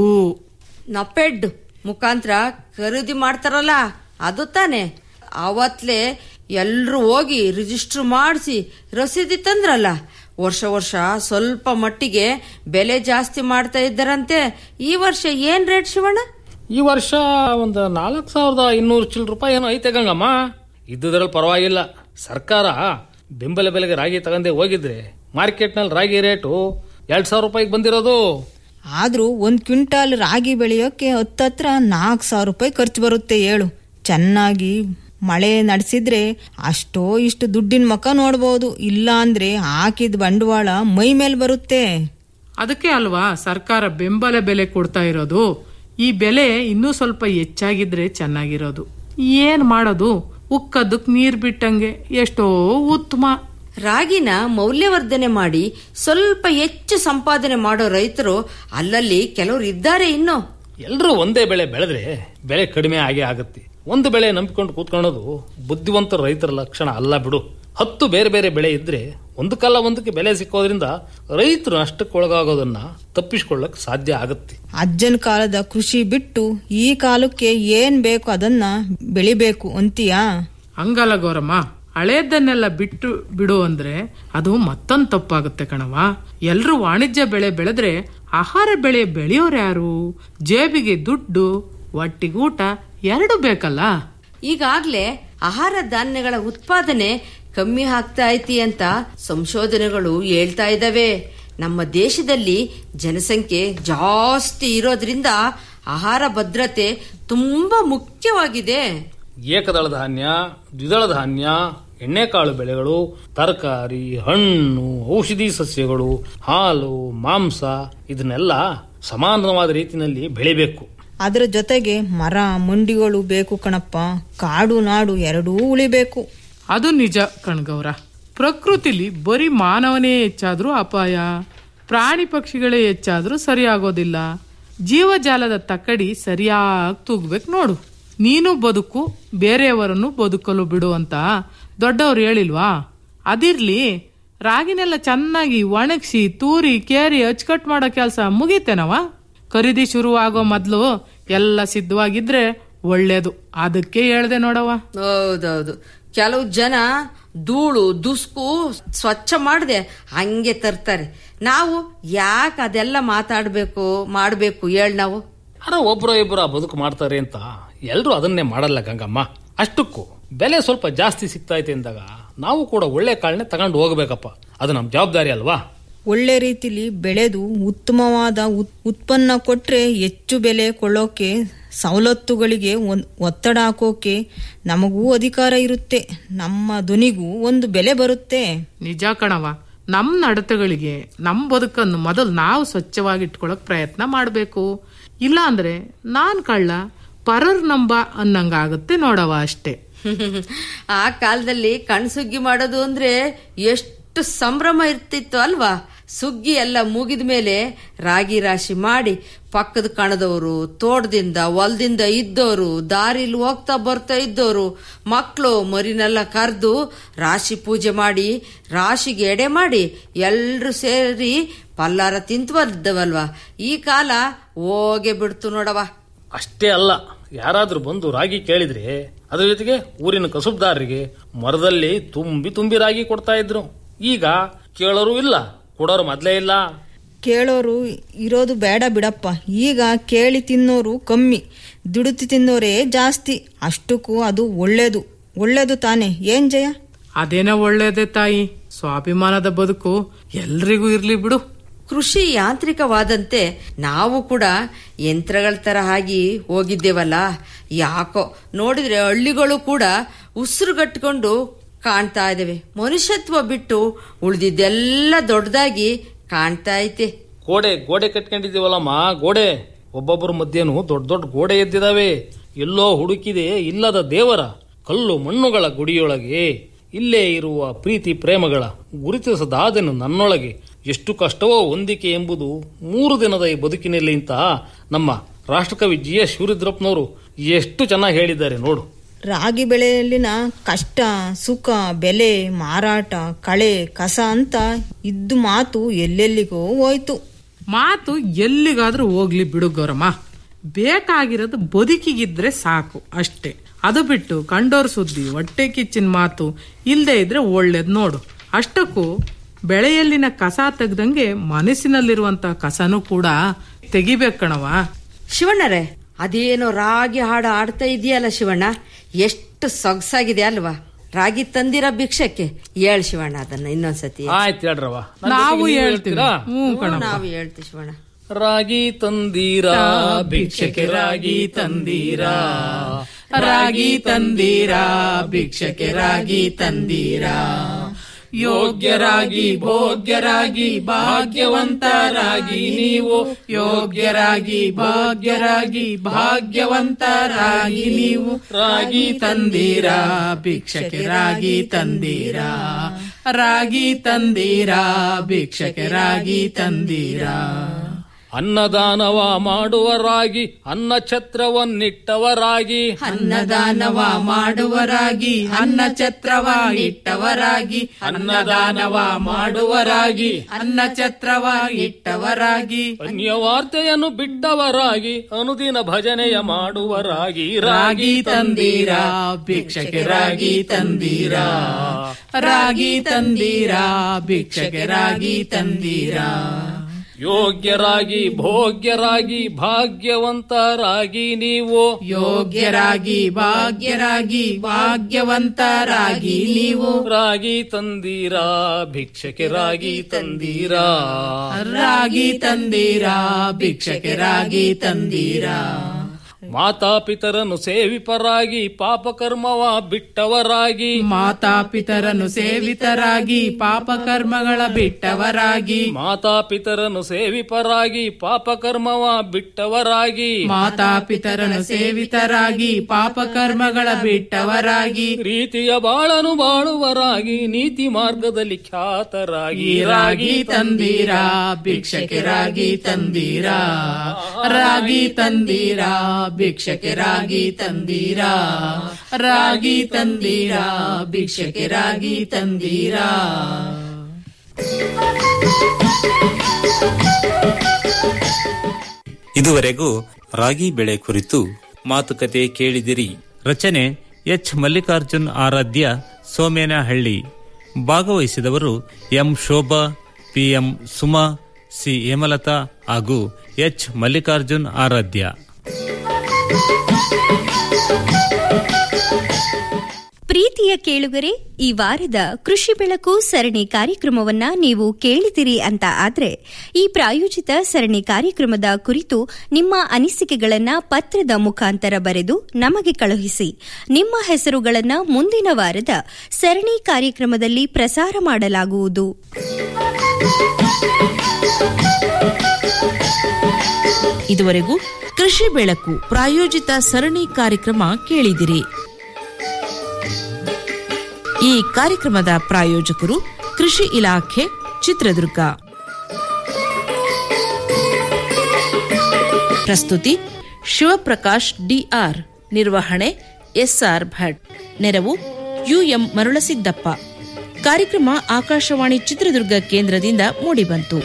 ನಪೆಡ್ ಮುಖಾಂತರ ಖರೀದಿ ಮಾಡ್ತಾರಲ್ಲ ಅದು ತಾನೆ ಅವತ್ಲೆ ಎಲ್ರು ಹೋಗಿ ರಿಜಿಸ್ಟರ್ ಮಾಡಿಸಿ ರಸೀದಿ ತಂದ್ರಲ್ಲ ವರ್ಷ ವರ್ಷ ಸ್ವಲ್ಪ ಮಟ್ಟಿಗೆ ಬೆಲೆ ಜಾಸ್ತಿ ಮಾಡ್ತಾ ಇದ್ದಾರಂತೆ ಈ ವರ್ಷ ಏನ್ ರೇಟ್ ಶಿವಣ್ಣ ಈ ವರ್ಷ ಒಂದು ನಾಲ್ಕು ಸಾವಿರದ ಇನ್ನೂರು ಚಿಲ್ ರೂಪಾಯಿ ಏನೋ ಐತೆ ಗಂಗಮ್ಮ ಇದ್ದುದ್ರಲ್ಲಿ ಪರವಾಗಿಲ್ಲ ಸರ್ಕಾರ ಬೆಂಬಲ ಬೆಲೆಗೆ ರಾಗಿ ತಗೊಂಡೆ ಹೋಗಿದ್ರೆ ಮಾರ್ಕೆಟ್ನಲ್ಲಿ ರಾಗಿ ರೇಟು ಎರಡ್ ಸಾವಿರ ರೂಪಾಯಿಗೆ ಬಂದಿರೋದು ಆದ್ರೂ ಒಂದ್ ಕ್ವಿಂಟಾಲ್ ರಾಗಿ ಬೆಳೆಯೋಕೆ ಹತ್ತತ್ರ ನಾಲ್ಕು ಸಾವಿರ ರೂಪಾಯಿ ಖರ್ಚು ಬರುತ್ತೆ ಹೇಳು ಚೆನ್ನಾಗಿ ಮಳೆ ನಡೆಸಿದ್ರೆ ಅಷ್ಟೋ ಇಷ್ಟು ದುಡ್ಡಿನ ಮಕ ನೋಡ್ಬೋದು ಇಲ್ಲ ಅಂದ್ರೆ ಹಾಕಿದ ಬಂಡವಾಳ ಮೈ ಮೇಲ್ ಬರುತ್ತೆ ಅದಕ್ಕೆ ಅಲ್ವಾ ಸರ್ಕಾರ ಬೆಂಬಲ ಬೆಲೆ ಕೊಡ್ತಾ ಇರೋದು ಈ ಬೆಲೆ ಇನ್ನೂ ಸ್ವಲ್ಪ ಹೆಚ್ಚಾಗಿದ್ರೆ ಚೆನ್ನಾಗಿರೋದು ಏನ್ ಮಾಡೋದು ಉಕ್ಕದಕ್ ನೀರ್ ಬಿಟ್ಟಂಗೆ ಎಷ್ಟೋ ಉತ್ತಮ ರಾಗಿನ ಮೌಲ್ಯವರ್ಧನೆ ಮಾಡಿ ಸ್ವಲ್ಪ ಹೆಚ್ಚು ಸಂಪಾದನೆ ಮಾಡೋ ರೈತರು ಅಲ್ಲಲ್ಲಿ ಕೆಲವರು ಇದ್ದಾರೆ ಇನ್ನು ಎಲ್ಲರೂ ಒಂದೇ ಬೆಳೆ ಬೆಳೆದ್ರೆ ಬೆಲೆ ಕಡಿಮೆ ಆಗೇ ಆಗುತ್ತೆ ಒಂದು ಬೆಳೆ ನಂಬಿಕೊಂಡು ಕೂತ್ಕೊಳ್ಳೋದು ಬುದ್ಧಿವಂತ ರೈತರ ಲಕ್ಷಣ ಅಲ್ಲ ಬಿಡು ಹತ್ತು ಬೇರೆ ಬೇರೆ ಬೆಳೆ ಇದ್ರೆ ಒಂದಕ್ಕಲ್ಲ ಒಂದಕ್ಕೆ ಬೆಲೆ ಸಿಕ್ಕೋದ್ರಿಂದ ರೈತರು ನಷ್ಟಕ್ಕೆ ಒಳಗಾಗೋದನ್ನ ತಪ್ಪಿಸ್ಕೊಳ್ಳಕ್ ಸಾಧ್ಯ ಆಗುತ್ತೆ ಅಜ್ಜನ ಕಾಲದ ಕೃಷಿ ಬಿಟ್ಟು ಈ ಕಾಲಕ್ಕೆ ಏನ್ ಬೇಕು ಅದನ್ನ ಬೆಳಿಬೇಕು ಅಂತೀಯಾ ಹಂಗಲ್ಲ ಗೌರಮ್ಮ ಹಳೇದನ್ನೆಲ್ಲ ಬಿಟ್ಟು ಬಿಡು ಅಂದ್ರೆ ಅದು ಮತ್ತೊಂದು ತಪ್ಪಾಗುತ್ತೆ ಕಣವ ಎಲ್ರು ವಾಣಿಜ್ಯ ಬೆಳೆ ಬೆಳೆದ್ರೆ ಆಹಾರ ಬೆಳೆ ಬೆಳೆಯೋರು ಯಾರು ಜೇಬಿಗೆ ದುಡ್ಡು ಒಟ್ಟಿಗೂಟ ಎರಡು ಬೇಕಲ್ಲ ಈಗಾಗ್ಲೇ ಆಹಾರ ಧಾನ್ಯಗಳ ಉತ್ಪಾದನೆ ಕಮ್ಮಿ ಆಗ್ತಾ ಐತಿ ಅಂತ ಸಂಶೋಧನೆಗಳು ಹೇಳ್ತಾ ಇದ್ದಾವೆ ನಮ್ಮ ದೇಶದಲ್ಲಿ ಜನಸಂಖ್ಯೆ ಜಾಸ್ತಿ ಇರೋದ್ರಿಂದ ಆಹಾರ ಭದ್ರತೆ ತುಂಬಾ ಮುಖ್ಯವಾಗಿದೆ ಏಕದಳ ಧಾನ್ಯ ದ್ವಿದಳ ಧಾನ್ಯ ಎಣ್ಣೆಕಾಳು ಬೆಳೆಗಳು ತರಕಾರಿ ಹಣ್ಣು ಔಷಧಿ ಸಸ್ಯಗಳು ಹಾಲು ಮಾಂಸ ಇದನ್ನೆಲ್ಲ ಸಮಾನವಾದ ರೀತಿಯಲ್ಲಿ ಬೆಳಿಬೇಕು ಅದರ ಜೊತೆಗೆ ಮರ ಮಂಡಿಗಳು ಬೇಕು ಕಣಪ್ಪ ಕಾಡು ನಾಡು ಎರಡೂ ಉಳಿಬೇಕು ಅದು ನಿಜ ಕಣ್ಗೌರ ಪ್ರಕೃತಿಲಿ ಬರೀ ಮಾನವನೇ ಹೆಚ್ಚಾದ್ರೂ ಅಪಾಯ ಪ್ರಾಣಿ ಪಕ್ಷಿಗಳೇ ಹೆಚ್ಚಾದ್ರೂ ಸರಿಯಾಗೋದಿಲ್ಲ ಜೀವಜಾಲದ ತಕ್ಕಡಿ ಸರಿಯಾಗಿ ತೂಗ್ಬೇಕು ನೋಡು ನೀನು ಬದುಕು ಬೇರೆಯವರನ್ನು ಬದುಕಲು ಬಿಡು ಅಂತ ದೊಡ್ಡವ್ರು ಹೇಳಿಲ್ವಾ ಅದಿರ್ಲಿ ರಾಗಿನೆಲ್ಲ ಚೆನ್ನಾಗಿ ಒಣಗಿಸಿ ತೂರಿ ಕೇರಿ ಅಚ್ಚುಕಟ್ಟು ಮಾಡೋ ಕೆಲಸ ಮುಗೀತೇನವ ಖರೀದಿ ಶುರುವಾಗೋ ಮೊದಲು ಎಲ್ಲ ಸಿದ್ಧವಾಗಿದ್ರೆ ಒಳ್ಳೇದು ಅದಕ್ಕೆ ಹೇಳ್ದೆ ನೋಡವ ಹೌದೌದು ಕೆಲವು ಜನ ಧೂಳು ದುಸ್ಕು ಸ್ವಚ್ಛ ಮಾಡದೆ ಹಂಗೆ ತರ್ತಾರೆ ನಾವು ಯಾಕೆ ಅದೆಲ್ಲ ಮಾತಾಡ್ಬೇಕು ಮಾಡ್ಬೇಕು ಹೇಳ್ ನಾವು ಅರ ಒಬ್ರ ಇಬ್ಬರ ಬದುಕು ಮಾಡ್ತಾರೆ ಅಂತ ಎಲ್ರು ಅದನ್ನೇ ಮಾಡಲ್ಲ ಗಂಗಮ್ಮ ಅಷ್ಟಕ್ಕೂ ಬೆಲೆ ಸ್ವಲ್ಪ ಜಾಸ್ತಿ ಸಿಗ್ತಾ ಐತೆ ಅಂದಾಗ ನಾವು ಕೂಡ ಒಳ್ಳೆ ಕಾಳನ್ನೇ ತಗೊಂಡು ಹೋಗ್ಬೇಕಪ್ಪ ಅದು ನಮ್ ಜವಾಬ್ದಾರಿ ಅಲ್ವಾ ಒಳ್ಳೆ ರೀತಿಲಿ ಬೆಳೆದು ಉತ್ತಮವಾದ ಉತ್- ಉತ್ಪನ್ನ ಕೊಟ್ರೆ ಹೆಚ್ಚು ಬೆಲೆ ಕೊಳ್ಳೋಕೆ ಸವಲತ್ತುಗಳಿಗೆ ಒಂದ್- ಒತ್ತಡ ಹಾಕೋಕೆ ನಮಗೂ ಅಧಿಕಾರ ಇರುತ್ತೆ ನಮ್ಮ ಧ್ವನಿಗೂ ಒಂದು ಬೆಲೆ ಬರುತ್ತೆ ನಿಜ ಕಣವ ನಮ್ ನಡತೆಗಳಿಗೆ ನಮ್ ಬದುಕನ್ನು ಮೊದಲು ನಾವು ಸ್ವಚ್ಛವಾಗಿ ಇಟ್ಕೊಳಕ್ ಪ್ರಯತ್ನ ಮಾಡ್ಬೇಕು ಇಲ್ಲ ಅಂದ್ರೆ ನಾನ್ ಕಳ್ಳ ಪರರ್ ನಂಬ ಅನ್ನಂಗಾಗುತ್ತೆ ನೋಡವ ಅಷ್ಟೇ ಆ ಕಾಲದಲ್ಲಿ ಕಣ್ಸುಗ್ಗಿ ಮಾಡೋದು ಅಂದ್ರೆ ಎಷ್ಟು ಸಂಭ್ರಮ ಇರ್ತಿತ್ತು ಅಲ್ವಾ ಸುಗ್ಗಿ ಎಲ್ಲ ಮುಗಿದ ಮೇಲೆ ರಾಗಿ ರಾಶಿ ಮಾಡಿ ಪಕ್ಕದ ಕಣದವರು ತೋಟದಿಂದ ಹೊಲದಿಂದ ಇದ್ದವರು ದಾರಿಲಿ ಹೋಗ್ತಾ ಬರ್ತಾ ಇದ್ದವರು ಮಕ್ಕಳು ಮರಿನೆಲ್ಲ ಕರೆದು ರಾಶಿ ಪೂಜೆ ಮಾಡಿ ರಾಶಿಗೆ ಎಡೆ ಮಾಡಿ ಎಲ್ರು ಸೇರಿ ಪಲ್ಲಾರ ತಿಂತು ಬಂದವಲ್ವಾ ಈ ಕಾಲ ಹೋಗೇ ಬಿಡ್ತು ನೋಡವ ಅಷ್ಟೇ ಅಲ್ಲ ಯಾರಾದ್ರೂ ಬಂದು ರಾಗಿ ಕೇಳಿದ್ರೆ ಅದ್ರ ಜೊತೆಗೆ ಊರಿನ ಕಸುಬ್ದಾರರಿಗೆ ಮರದಲ್ಲಿ ತುಂಬಿ ತುಂಬಿ ರಾಗಿ ಕೊಡ್ತಾ ಇದ್ರು ಈಗ ಕೇಳೋರು ಇಲ್ಲ ಕೊಡೋರು ಮೊದ್ಲೇ ಇಲ್ಲ ಕೇಳೋರು ಇರೋದು ಬೇಡ ಬಿಡಪ್ಪ ಈಗ ಕೇಳಿ ತಿನ್ನೋರು ಕಮ್ಮಿ ದುಡುತಿ ತಿನ್ನೋರೇ ಜಾಸ್ತಿ ಅಷ್ಟಕ್ಕೂ ಅದು ಒಳ್ಳೇದು ಒಳ್ಳೇದು ತಾನೆ ಏನ್ ಜಯ ಅದೇನೋ ಒಳ್ಳೇದೇ ತಾಯಿ ಸ್ವಾಭಿಮಾನದ ಬದುಕು ಎಲ್ರಿಗೂ ಇರ್ಲಿ ಬಿಡು ಕೃಷಿ ಯಾಂತ್ರಿಕವಾದಂತೆ ನಾವು ಕೂಡ ಯಂತ್ರಗಳ ತರ ಆಗಿ ಹೋಗಿದ್ದೇವಲ್ಲ ಯಾಕೋ ನೋಡಿದ್ರೆ ಹಳ್ಳಿಗಳು ಕೂಡ ಉಸಿರುಗಟ್ಕೊಂಡು ಕಾಣ್ತಾ ಇದ್ದೇವೆ ಮನುಷ್ಯತ್ವ ಬಿಟ್ಟು ಉಳಿದಿದ್ದೆಲ್ಲ ದೊಡ್ಡದಾಗಿ ಕಾಣ್ತಾ ಐತೆ ಗೋಡೆ ಗೋಡೆ ಕಟ್ಕೊಂಡಿದ್ದೀವಲ್ಲಮ್ಮ ಗೋಡೆ ಒಬ್ಬೊಬ್ಬರ ಮಧ್ಯೆನೂ ದೊಡ್ಡ ದೊಡ್ಡ ಗೋಡೆ ಎದ್ದಿದಾವೆ ಎಲ್ಲೋ ಹುಡುಕಿದೆ ಇಲ್ಲದ ದೇವರ ಕಲ್ಲು ಮಣ್ಣುಗಳ ಗುಡಿಯೊಳಗೆ ಇಲ್ಲೇ ಇರುವ ಪ್ರೀತಿ ಪ್ರೇಮಗಳ ಗುರುತಿಸದಾದೆನು ನನ್ನೊಳಗೆ ಎಷ್ಟು ಕಷ್ಟವೋ ಹೊಂದಿಕೆ ಎಂಬುದು ಮೂರು ದಿನದ ಈ ಬದುಕಿನಲ್ಲಿ ಅಂತ ನಮ್ಮ ರಾಷ್ಟ್ರಕವಿ ಜಿ ಎಸ್ ಶಿವರುದ್ರಪ್ಪನವರು ಎಷ್ಟು ಚೆನ್ನಾಗಿ ಹೇಳಿದ್ದಾರೆ ನೋಡು ರಾಗಿ ಬೆಳೆಯಲ್ಲಿನ ಕಷ್ಟ ಸುಖ ಬೆಲೆ ಮಾರಾಟ ಕಳೆ ಕಸ ಅಂತ ಇದ್ದು ಮಾತು ಎಲ್ಲೆಲ್ಲಿಗೋ ಹೋಯ್ತು ಮಾತು ಎಲ್ಲಿಗಾದ್ರೂ ಹೋಗ್ಲಿ ಬಿಡು ಗೌರಮ್ಮ ಬೇಕಾಗಿರೋದು ಬದುಕಿಗಿದ್ರೆ ಸಾಕು ಅಷ್ಟೇ ಅದು ಬಿಟ್ಟು ಕಂಡೋರ್ ಸುದ್ದಿ ಹೊಟ್ಟೆ ಕಿಚ್ಚಿನ ಮಾತು ಇಲ್ದೇ ಇದ್ರೆ ಒಳ್ಳೇದ್ ನೋಡು ಅಷ್ಟಕ್ಕೂ ಬೆಳೆಯಲ್ಲಿನ ಕಸ ತೆಗ್ದಂಗೆ ಮನಸ್ಸಿನಲ್ಲಿರುವಂತ ಕಸನೂ ಕೂಡ ತೆಗಿಬೇಕಣವ ಶಿವಣ್ಣರೇ ಅದೇನೋ ರಾಗಿ ಹಾಡು ಆಡ್ತಾ ಇದೆಯಲ್ಲ ಶಿವಣ್ಣ ಎಷ್ಟು ಸೊಗಸಾಗಿದೆ ಅಲ್ವಾ ರಾಗಿ ತಂದಿರ ಭಿಕ್ಷಕ್ಕೆ ಹೇಳ್ ಶಿವಣ್ಣ ಅದನ್ನ ಇನ್ನೊಂದ್ಸತಿ ಆಯ್ತು ಹೇಳ್ರವ ನನ್ ನಾವು ಜೊತೆಗೆ ನೀವು ಹೇಳ್ತೀವಿ ಹೇಳ್ತೀರಾ? ಹ್ಞೂ ಕಣಪ್ಪ ನಾವು ಹೇಳ್ತೀವಿ ಶಿವಣ್ಣ ರಾಗಿ ತಂದೀರಾ ಭಿಕ್ಷಕ್ಕೆ ರಾಗಿ ತಂದೀರಾ ರಾಗಿ ತಂದೀರಾ ಭಿಕ್ಷಕ್ಕೆ ರಾಗಿ ತಂದೀರಾ ಯೋಗ್ಯರಾಗಿ ಭೋಗ್ಯರಾಗಿ ಭಾಗ್ಯವಂತರಾಗಿ ನೀವು ಯೋಗ್ಯರಾಗಿ ಭಾಗ್ಯರಾಗಿ ಭಾಗ್ಯವಂತರಾಗಿ ನೀವು ರಾಗಿ ತಂದೀರಾ ಭಿಕ್ಷಕ್ಕೆ ರಾಗಿ ತಂದೀರಾ ರಾಗಿ ತಂದೀರಾ ಭಿಕ್ಷಕ್ಕೆ ರಾಗಿ ತಂದೀರಾ ಅನ್ನದಾನವ ಮಾಡುವರಾಗಿ ಅನ್ನ ಛತ್ರವನ್ನಿಟ್ಟವರಾಗಿ ಅನ್ನದಾನವ ಮಾಡುವರಾಗಿ ಅನ್ನ ಛತ್ರವ ಇಟ್ಟವರಾಗಿ ಅನ್ನದಾನವ ಮಾಡುವರಾಗಿ ಅನ್ನ ಛತ್ರವ ಇಟ್ಟವರಾಗಿ ಅನ್ಯವಾರ್ತೆಯನ್ನು ಬಿಟ್ಟವರಾಗಿ ಅನುದಿನ ಭಜನೆಯ ಮಾಡುವರಾಗಿ ರಾಗಿ ತಂದೀರಾ ಭಿಕ್ಷಕ್ಕೆ ರಾಗಿ ತಂದೀರಾ ರಾಗಿ ತಂದೀರಾ ಭಿಕ್ಷಕ್ಕೆ ರಾಗಿ ತಂದೀರಾ ಯೋಗ್ಯರಾಗಿ ಭೋಗ್ಯರಾಗಿ ಭಾಗ್ಯವಂತರಾಗಿ ನೀವು ಯೋಗ್ಯರಾಗಿ ಭಾಗ್ಯರಾಗಿ ಭಾಗ್ಯವಂತರಾಗಿ ನೀವು ರಾಗಿ ತಂದೀರಾ ಭಿಕ್ಷಕ್ಕೆ ರಾಗಿ ತಂದೀರಾ ರಾಗಿ ತಂದೀರಾ ಭಿಕ್ಷಕ್ಕೆ ರಾಗಿ ತಂದೀರಾ ಮಾತಾಪಿತರನ್ನು ಸೇವಿಪರಾಗಿ ಪಾಪಕರ್ಮವ ಬಿಟ್ಟವರಾಗಿ ಮಾತಾಪಿತರನ್ನು ಸೇವಿತರಾಗಿ ಪಾಪಕರ್ಮಗಳ ಬಿಟ್ಟವರಾಗಿ ಮಾತಾಪಿತರನ್ನು ಸೇವಿಪರಾಗಿ ಪಾಪಕರ್ಮವ ಬಿಟ್ಟವರಾಗಿ ಮಾತಾಪಿತರನ್ನು ಸೇವಿತರಾಗಿ ಪಾಪಕರ್ಮಗಳ ಬಿಟ್ಟವರಾಗಿ ರೀತಿಯ ಬಾಳನು ಬಾಳುವರಾಗಿ ನೀತಿ ಮಾರ್ಗದಲ್ಲಿ ಖ್ಯಾತರಾಗಿ ರಾಗಿ ತಂದೀರಾ ಭಿಕ್ಷಕ್ಕೆ ರಾಗಿ ತಂದೀರಾ ರಾಗಿ ತಂದೀರಾ ಭಿಕ್ಷಕ್ಕೆ ರಾಗಿ ತಂದೀರಾ ರಾಗಿ ತಂದೀರಾ ಭಿಕ್ಷಕ್ಕೆ ರಾಗಿ ತಂದೀರಾ ಇದುವರೆಗೂ ರಾಗಿ ಬೆಳೆ ಕುರಿತು ಮಾತುಕತೆ ಕೇಳಿದಿರಿ ರಚನೆ ಎಚ್ ಮಲ್ಲಿಕಾರ್ಜುನ್ ಆರಾಧ್ಯ ಸೋಮೇನಹಳ್ಳಿ ಭಾಗವಹಿಸಿದವರು M Shobha PM Suma C Hemalatha ಹಾಗೂ ಎಚ್ ಮಲ್ಲಿಕಾರ್ಜುನ್ ಆರಾಧ್ಯ ಪ್ರೀತಿಯ ಕೇಳುಗರೆ ಈ ವಾರದ ಕೃಷಿ ಬೆಳಕು ಸರಣಿ ಕಾರ್ಯಕ್ರಮವನ್ನ ನೀವು ಕೇಳಿದಿರಿ ಅಂತ ಆದ್ರೆ ಈ ಪ್ರಾಯೋಜಿತ ಸರಣಿ ಕಾರ್ಯಕ್ರಮದ ಕುರಿತು ನಿಮ್ಮ ಅನಿಸಿಕೆಗಳನ್ನ ಪತ್ರದ ಮುಖಾಂತರ ಬರೆದು ನಮಗೆ ಕಳುಹಿಸಿ ನಿಮ್ಮ ಹೆಸರುಗಳನ್ನ ಮುಂದಿನ ವಾರದ ಸರಣಿ ಕಾರ್ಯಕ್ರಮದಲ್ಲಿ ಪ್ರಸಾರ ಮಾಡಲಾಗುವುದು ಇದುವರೆಗೂ ಕೃಷಿ ಬೆಳಕು ಪ್ರಾಯೋಜಿತ ಸರಣಿ ಕಾರ್ಯಕ್ರಮ ಕೇಳಿದಿರಿ ಈ ಕಾರ್ಯಕ್ರಮದ ಪ್ರಾಯೋಜಕರು ಕೃಷಿ ಇಲಾಖೆ ಚಿತ್ರದುರ್ಗ ಪ್ರಸ್ತುತಿ ಶಿವಪ್ರಕಾಶ್ ಡಿಆರ್ ನಿರ್ವಹಣೆ ಎಸ್ಆರ್ ಭಟ್ ನೆರವು ಯುಎಂ ಮರುಳಸಿದ್ದಪ್ಪ ಕಾರ್ಯಕ್ರಮ ಆಕಾಶವಾಣಿ ಚಿತ್ರದುರ್ಗ ಕೇಂದ್ರದಿಂದ ಮೂಡಿಬಂತು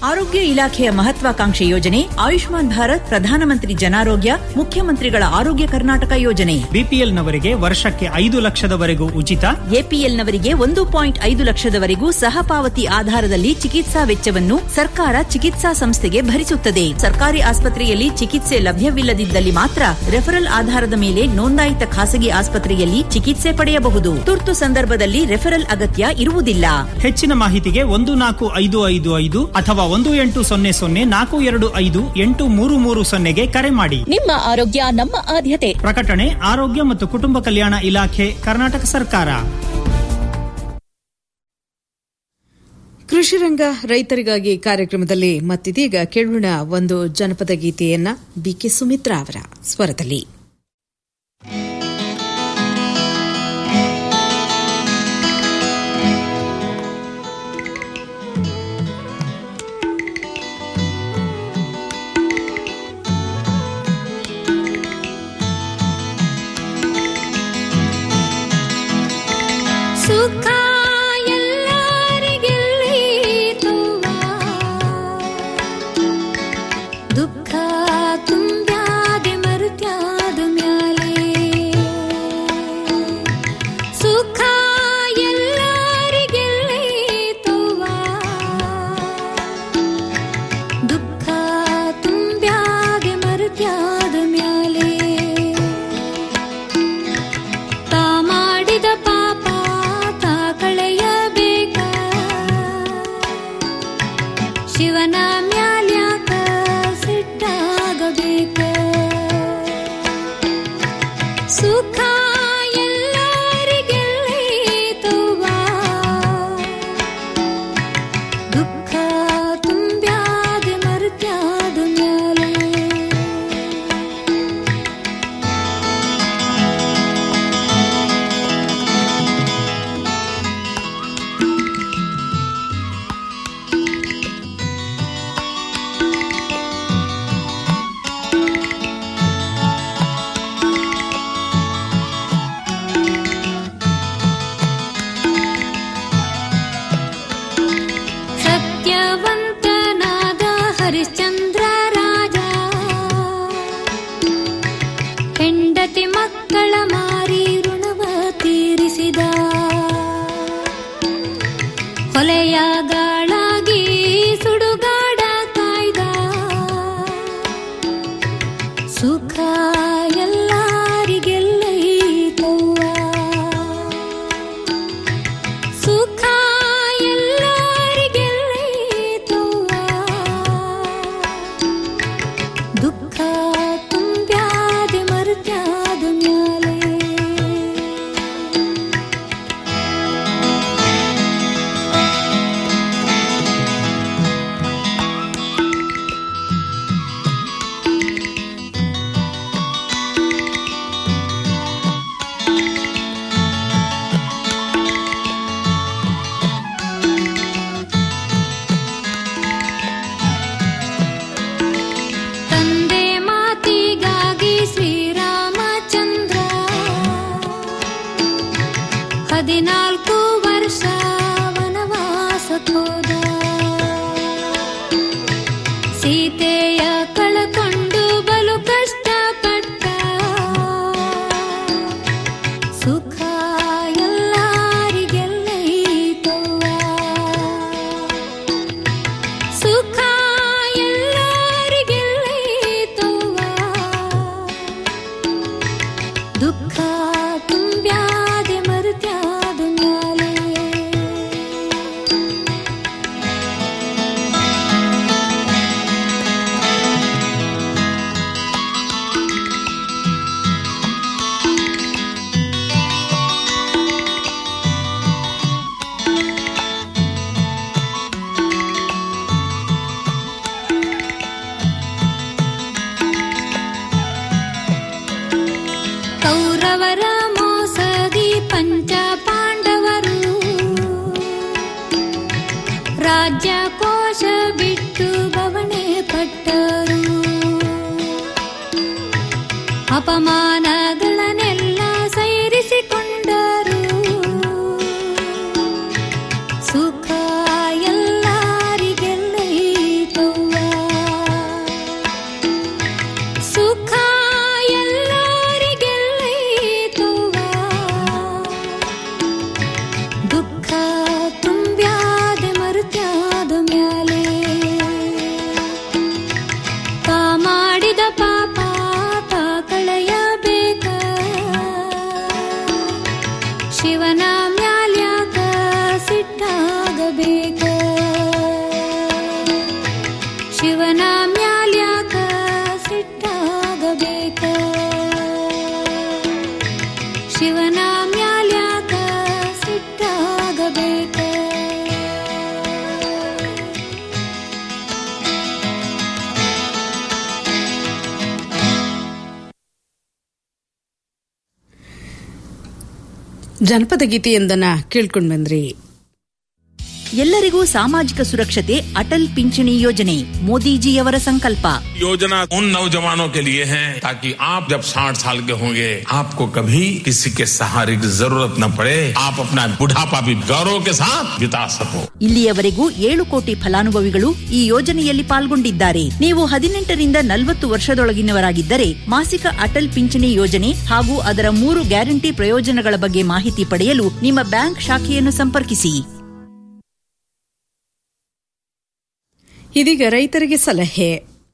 ಆರೋಗ್ಯ ಇಲಾಖೆಯ ಮಹತ್ವಾಕಾಂಕ್ಷೆ ಯೋಜನೆ ಆಯುಷ್ಮಾನ್ ಭಾರತ್ ಪ್ರಧಾನಮಂತ್ರಿ ಜನಾರೋಗ್ಯ ಮುಖ್ಯಮಂತ್ರಿಗಳ ಆರೋಗ್ಯ ಕರ್ನಾಟಕ ಯೋಜನೆ ಬಿಪಿಎಲ್ ನವರಿಗೆ ವರ್ಷಕ್ಕೆ ಐದು ಲಕ್ಷದವರೆಗೂ ಉಚಿತ ಎಪಿಎಲ್ನವರಿಗೆ ಒಂದು ಪಾಯಿಂಟ್ ಐದು ಲಕ್ಷದವರೆಗೂ ಸಹಪಾವತಿ ಆಧಾರದಲ್ಲಿ ಚಿಕಿತ್ಸಾ ವೆಚ್ಚವನ್ನು ಸರ್ಕಾರ ಚಿಕಿತ್ಸಾ ಸಂಸ್ಥೆಗೆ ಭರಿಸುತ್ತದೆ ಸರ್ಕಾರಿ ಆಸ್ಪತ್ರೆಯಲ್ಲಿ ಚಿಕಿತ್ಸೆ ಲಭ್ಯವಿಲ್ಲದಿದ್ದಲ್ಲಿ ಮಾತ್ರ ರೆಫರಲ್ ಆಧಾರದ ಮೇಲೆ ನೋಂದಾಯಿತ ಖಾಸಗಿ ಆಸ್ಪತ್ರೆಯಲ್ಲಿ ಚಿಕಿತ್ಸೆ ಪಡೆಯಬಹುದು ತುರ್ತು ಸಂದರ್ಭದಲ್ಲಿ ರೆಫರಲ್ ಅಗತ್ಯ ಇರುವುದಿಲ್ಲ ಹೆಚ್ಚಿನ ಮಾಹಿತಿಗೆ ಒಂದು ನಾಲ್ಕು ಐದು ಐದು ಐದು ಅಥವಾ ಒಂದು ಎಂಟು ಸೊನ್ನೆ ಸೊನ್ನೆ ನಾಲ್ಕು ಎರಡು ಐದು ಎಂಟು ಮೂರು ಮೂರು ಸೊನ್ನೆಗೆ ಕರೆ ಮಾಡಿ ನಿಮ್ಮ ಆರೋಗ್ಯ ನಮ್ಮ ಆದ್ಯತೆ ಪ್ರಕಟಣೆ ಆರೋಗ್ಯ ಮತ್ತು ಕುಟುಂಬ ಕಲ್ಯಾಣ ಇಲಾಖೆ ಕರ್ನಾಟಕ ಸರ್ಕಾರ ಕೃಷಿರಂಗ ರೈತರಿಗಾಗಿ ಕಾರ್ಯಕ್ರಮದಲ್ಲಿ ಮತ್ತಿದೀಗ ಕೇಳೋಣ ಒಂದು ಜನಪದ ಗೀತೆಯನ್ನ ಬಿಕೆ ಸುಮಿತ್ರಾ ಅವರ ಸ್ವರದಲ್ಲಿ ಸುಖ ಎಲ್ಲರಿಗೆಲ್ಲೀತುವ ದುಃಖ ತುಂಬ್ಯಾದೆ ಮರುತ್ಯಾದ ಮ್ಯಾಲೆ ಸುಖ ಎಲ್ಲರಿಗೆಲ್ಲೀತುವ ದುಃಖ ತುಂಬ್ಯಾದೆ ಮರುತ್ಯಾದ ಮ್ಯಾಲೆ ತಾ ಮಾಡಿದ ಪಾಪ ತಾ ಕಳೆಯಬೇಕ ಶಿವನ ಮ್ಯಾಲ್ಯಾಕ ಸಿಟ್ಟಾಗಬೇಕ ಸುಖ ಎಲ್ಲರಿಗೆಲ್ಲೈತವ್ವ ದುಃಖ ತುಂಬ್ಯಾದ ಮರುತ್ಯಾದ ಮ್ಯಾಲೆ ಸತ್ಯವಂತನಾದ ಹರಿಶ್ಚಂದ್ರ ರಾಜ ಹೆಂಡತಿ ಮಕ್ಕಳ ಮಾರಿ ಋಣವ ತೀರಿಸಿದ ಹೊಲೆಯಾಗಾಳಾಗಿ ಸುಡುಗಾಡ ಕಾಯ್ದ ಸುಖ ಎಲ್ಲರಿಗೆಲ್ಲೈತವ್ವ ಸುಖ ಎಲ್ಲರಿಗೆಲ್ಲೈತವ್ವ ದುಃಖ ತುಂಬ್ಯಾದೆ ಮರುತ್ಯಾದ ಮ್ಯಾಲೆ ತಂದೆ ಮಾತಿಗಾಗಿ ಶ್ರೀರಾಮಚಂದ್ರ ಹದಿನಾಲ್ಕು ವರ್ಷ ವನವಾಸಕ್ಕೋದ ಸೀತೆಯ ಕಳಕೊಂಡು ಬಲು ಕಷ್ಟಪಟ್ಟ ಸುಖ ಎಲ್ಲರಿಗೆಲ್ಲೈತವ್ವ ಸುಖ ಎಲ್ಲರಿಗೆಲ್ಲೈತವ್ವ ದುಃಖ ತುಂಬ್ಯಾದೆ ಮರುತ್ಯಾದ ಮ್ಯಾಲೆ ಕೌರವರ ಮೋಸದಿ ಪಂಚ ಪಾಂಡವರು ರಾಜ್ಯ ಕೋಶ ಬಿಟ್ಟು ಬವಣೆ ಪಟ್ಟರು ಅಪಮಾನಗಳನ್ನೆಲ್ಲ ಸೈರಿಸಿಕೊಂಡರು ಸುಖ ಎಲ್ಲರಿಗೆಲ್ಲೈತವ್ವ ಜನಪದ ಗೀತೆಯೊಂದನ್ನ ಕೇಳ್ಕೊಂಡ್ ಬಂದ್ರಿ ಎಲ್ಲರಿಗೂ ಸಾಮಾಜಿಕ ಸುರಕ್ಷತೆ ಅಟಲ್ ಪಿಂಚಣಿ ಯೋಜನೆ ಮೋದಿಜಿಯವರ ಸಂಕಲ್ಪ योजना उन नौजवानों के लिए है ताकि आप जब 60 साल के होंगे आपको कभी किसी के सहारे की जरूरत न पड़े आप अपना बुढ़ापा भी गौरव के साथ बिता सको ಇಲ್ಲಿಯವರೆಗೂ ಏಳು ಕೋಟಿ ಫಲಾನುಭವಿಗಳು ಈ ಯೋಜನೆಯಲ್ಲಿ ಪಾಲ್ಗೊಂಡಿದ್ದಾರೆ ನೀವು ಹದಿನೆಂಟರಿಂದ ನಲವತ್ತು ವರ್ಷದೊಳಗಿನವರಾಗಿದ್ದರೆ ಮಾಸಿಕ ಅಟಲ್ ಪಿಂಚಣಿ ಯೋಜನೆ ಹಾಗೂ ಅದರ ಮೂರು ಗ್ಯಾರಂಟಿ ಪ್ರಯೋಜನಗಳ ಬಗ್ಗೆ ಮಾಹಿತಿ ಪಡೆಯಲು ನಿಮ್ಮ ಬ್ಯಾಂಕ್ ಶಾಖೆಯನ್ನು ಸಂಪರ್ಕಿಸಿ ಇದೀಗ ರೈತರಿಗೆ ಸಲಹೆ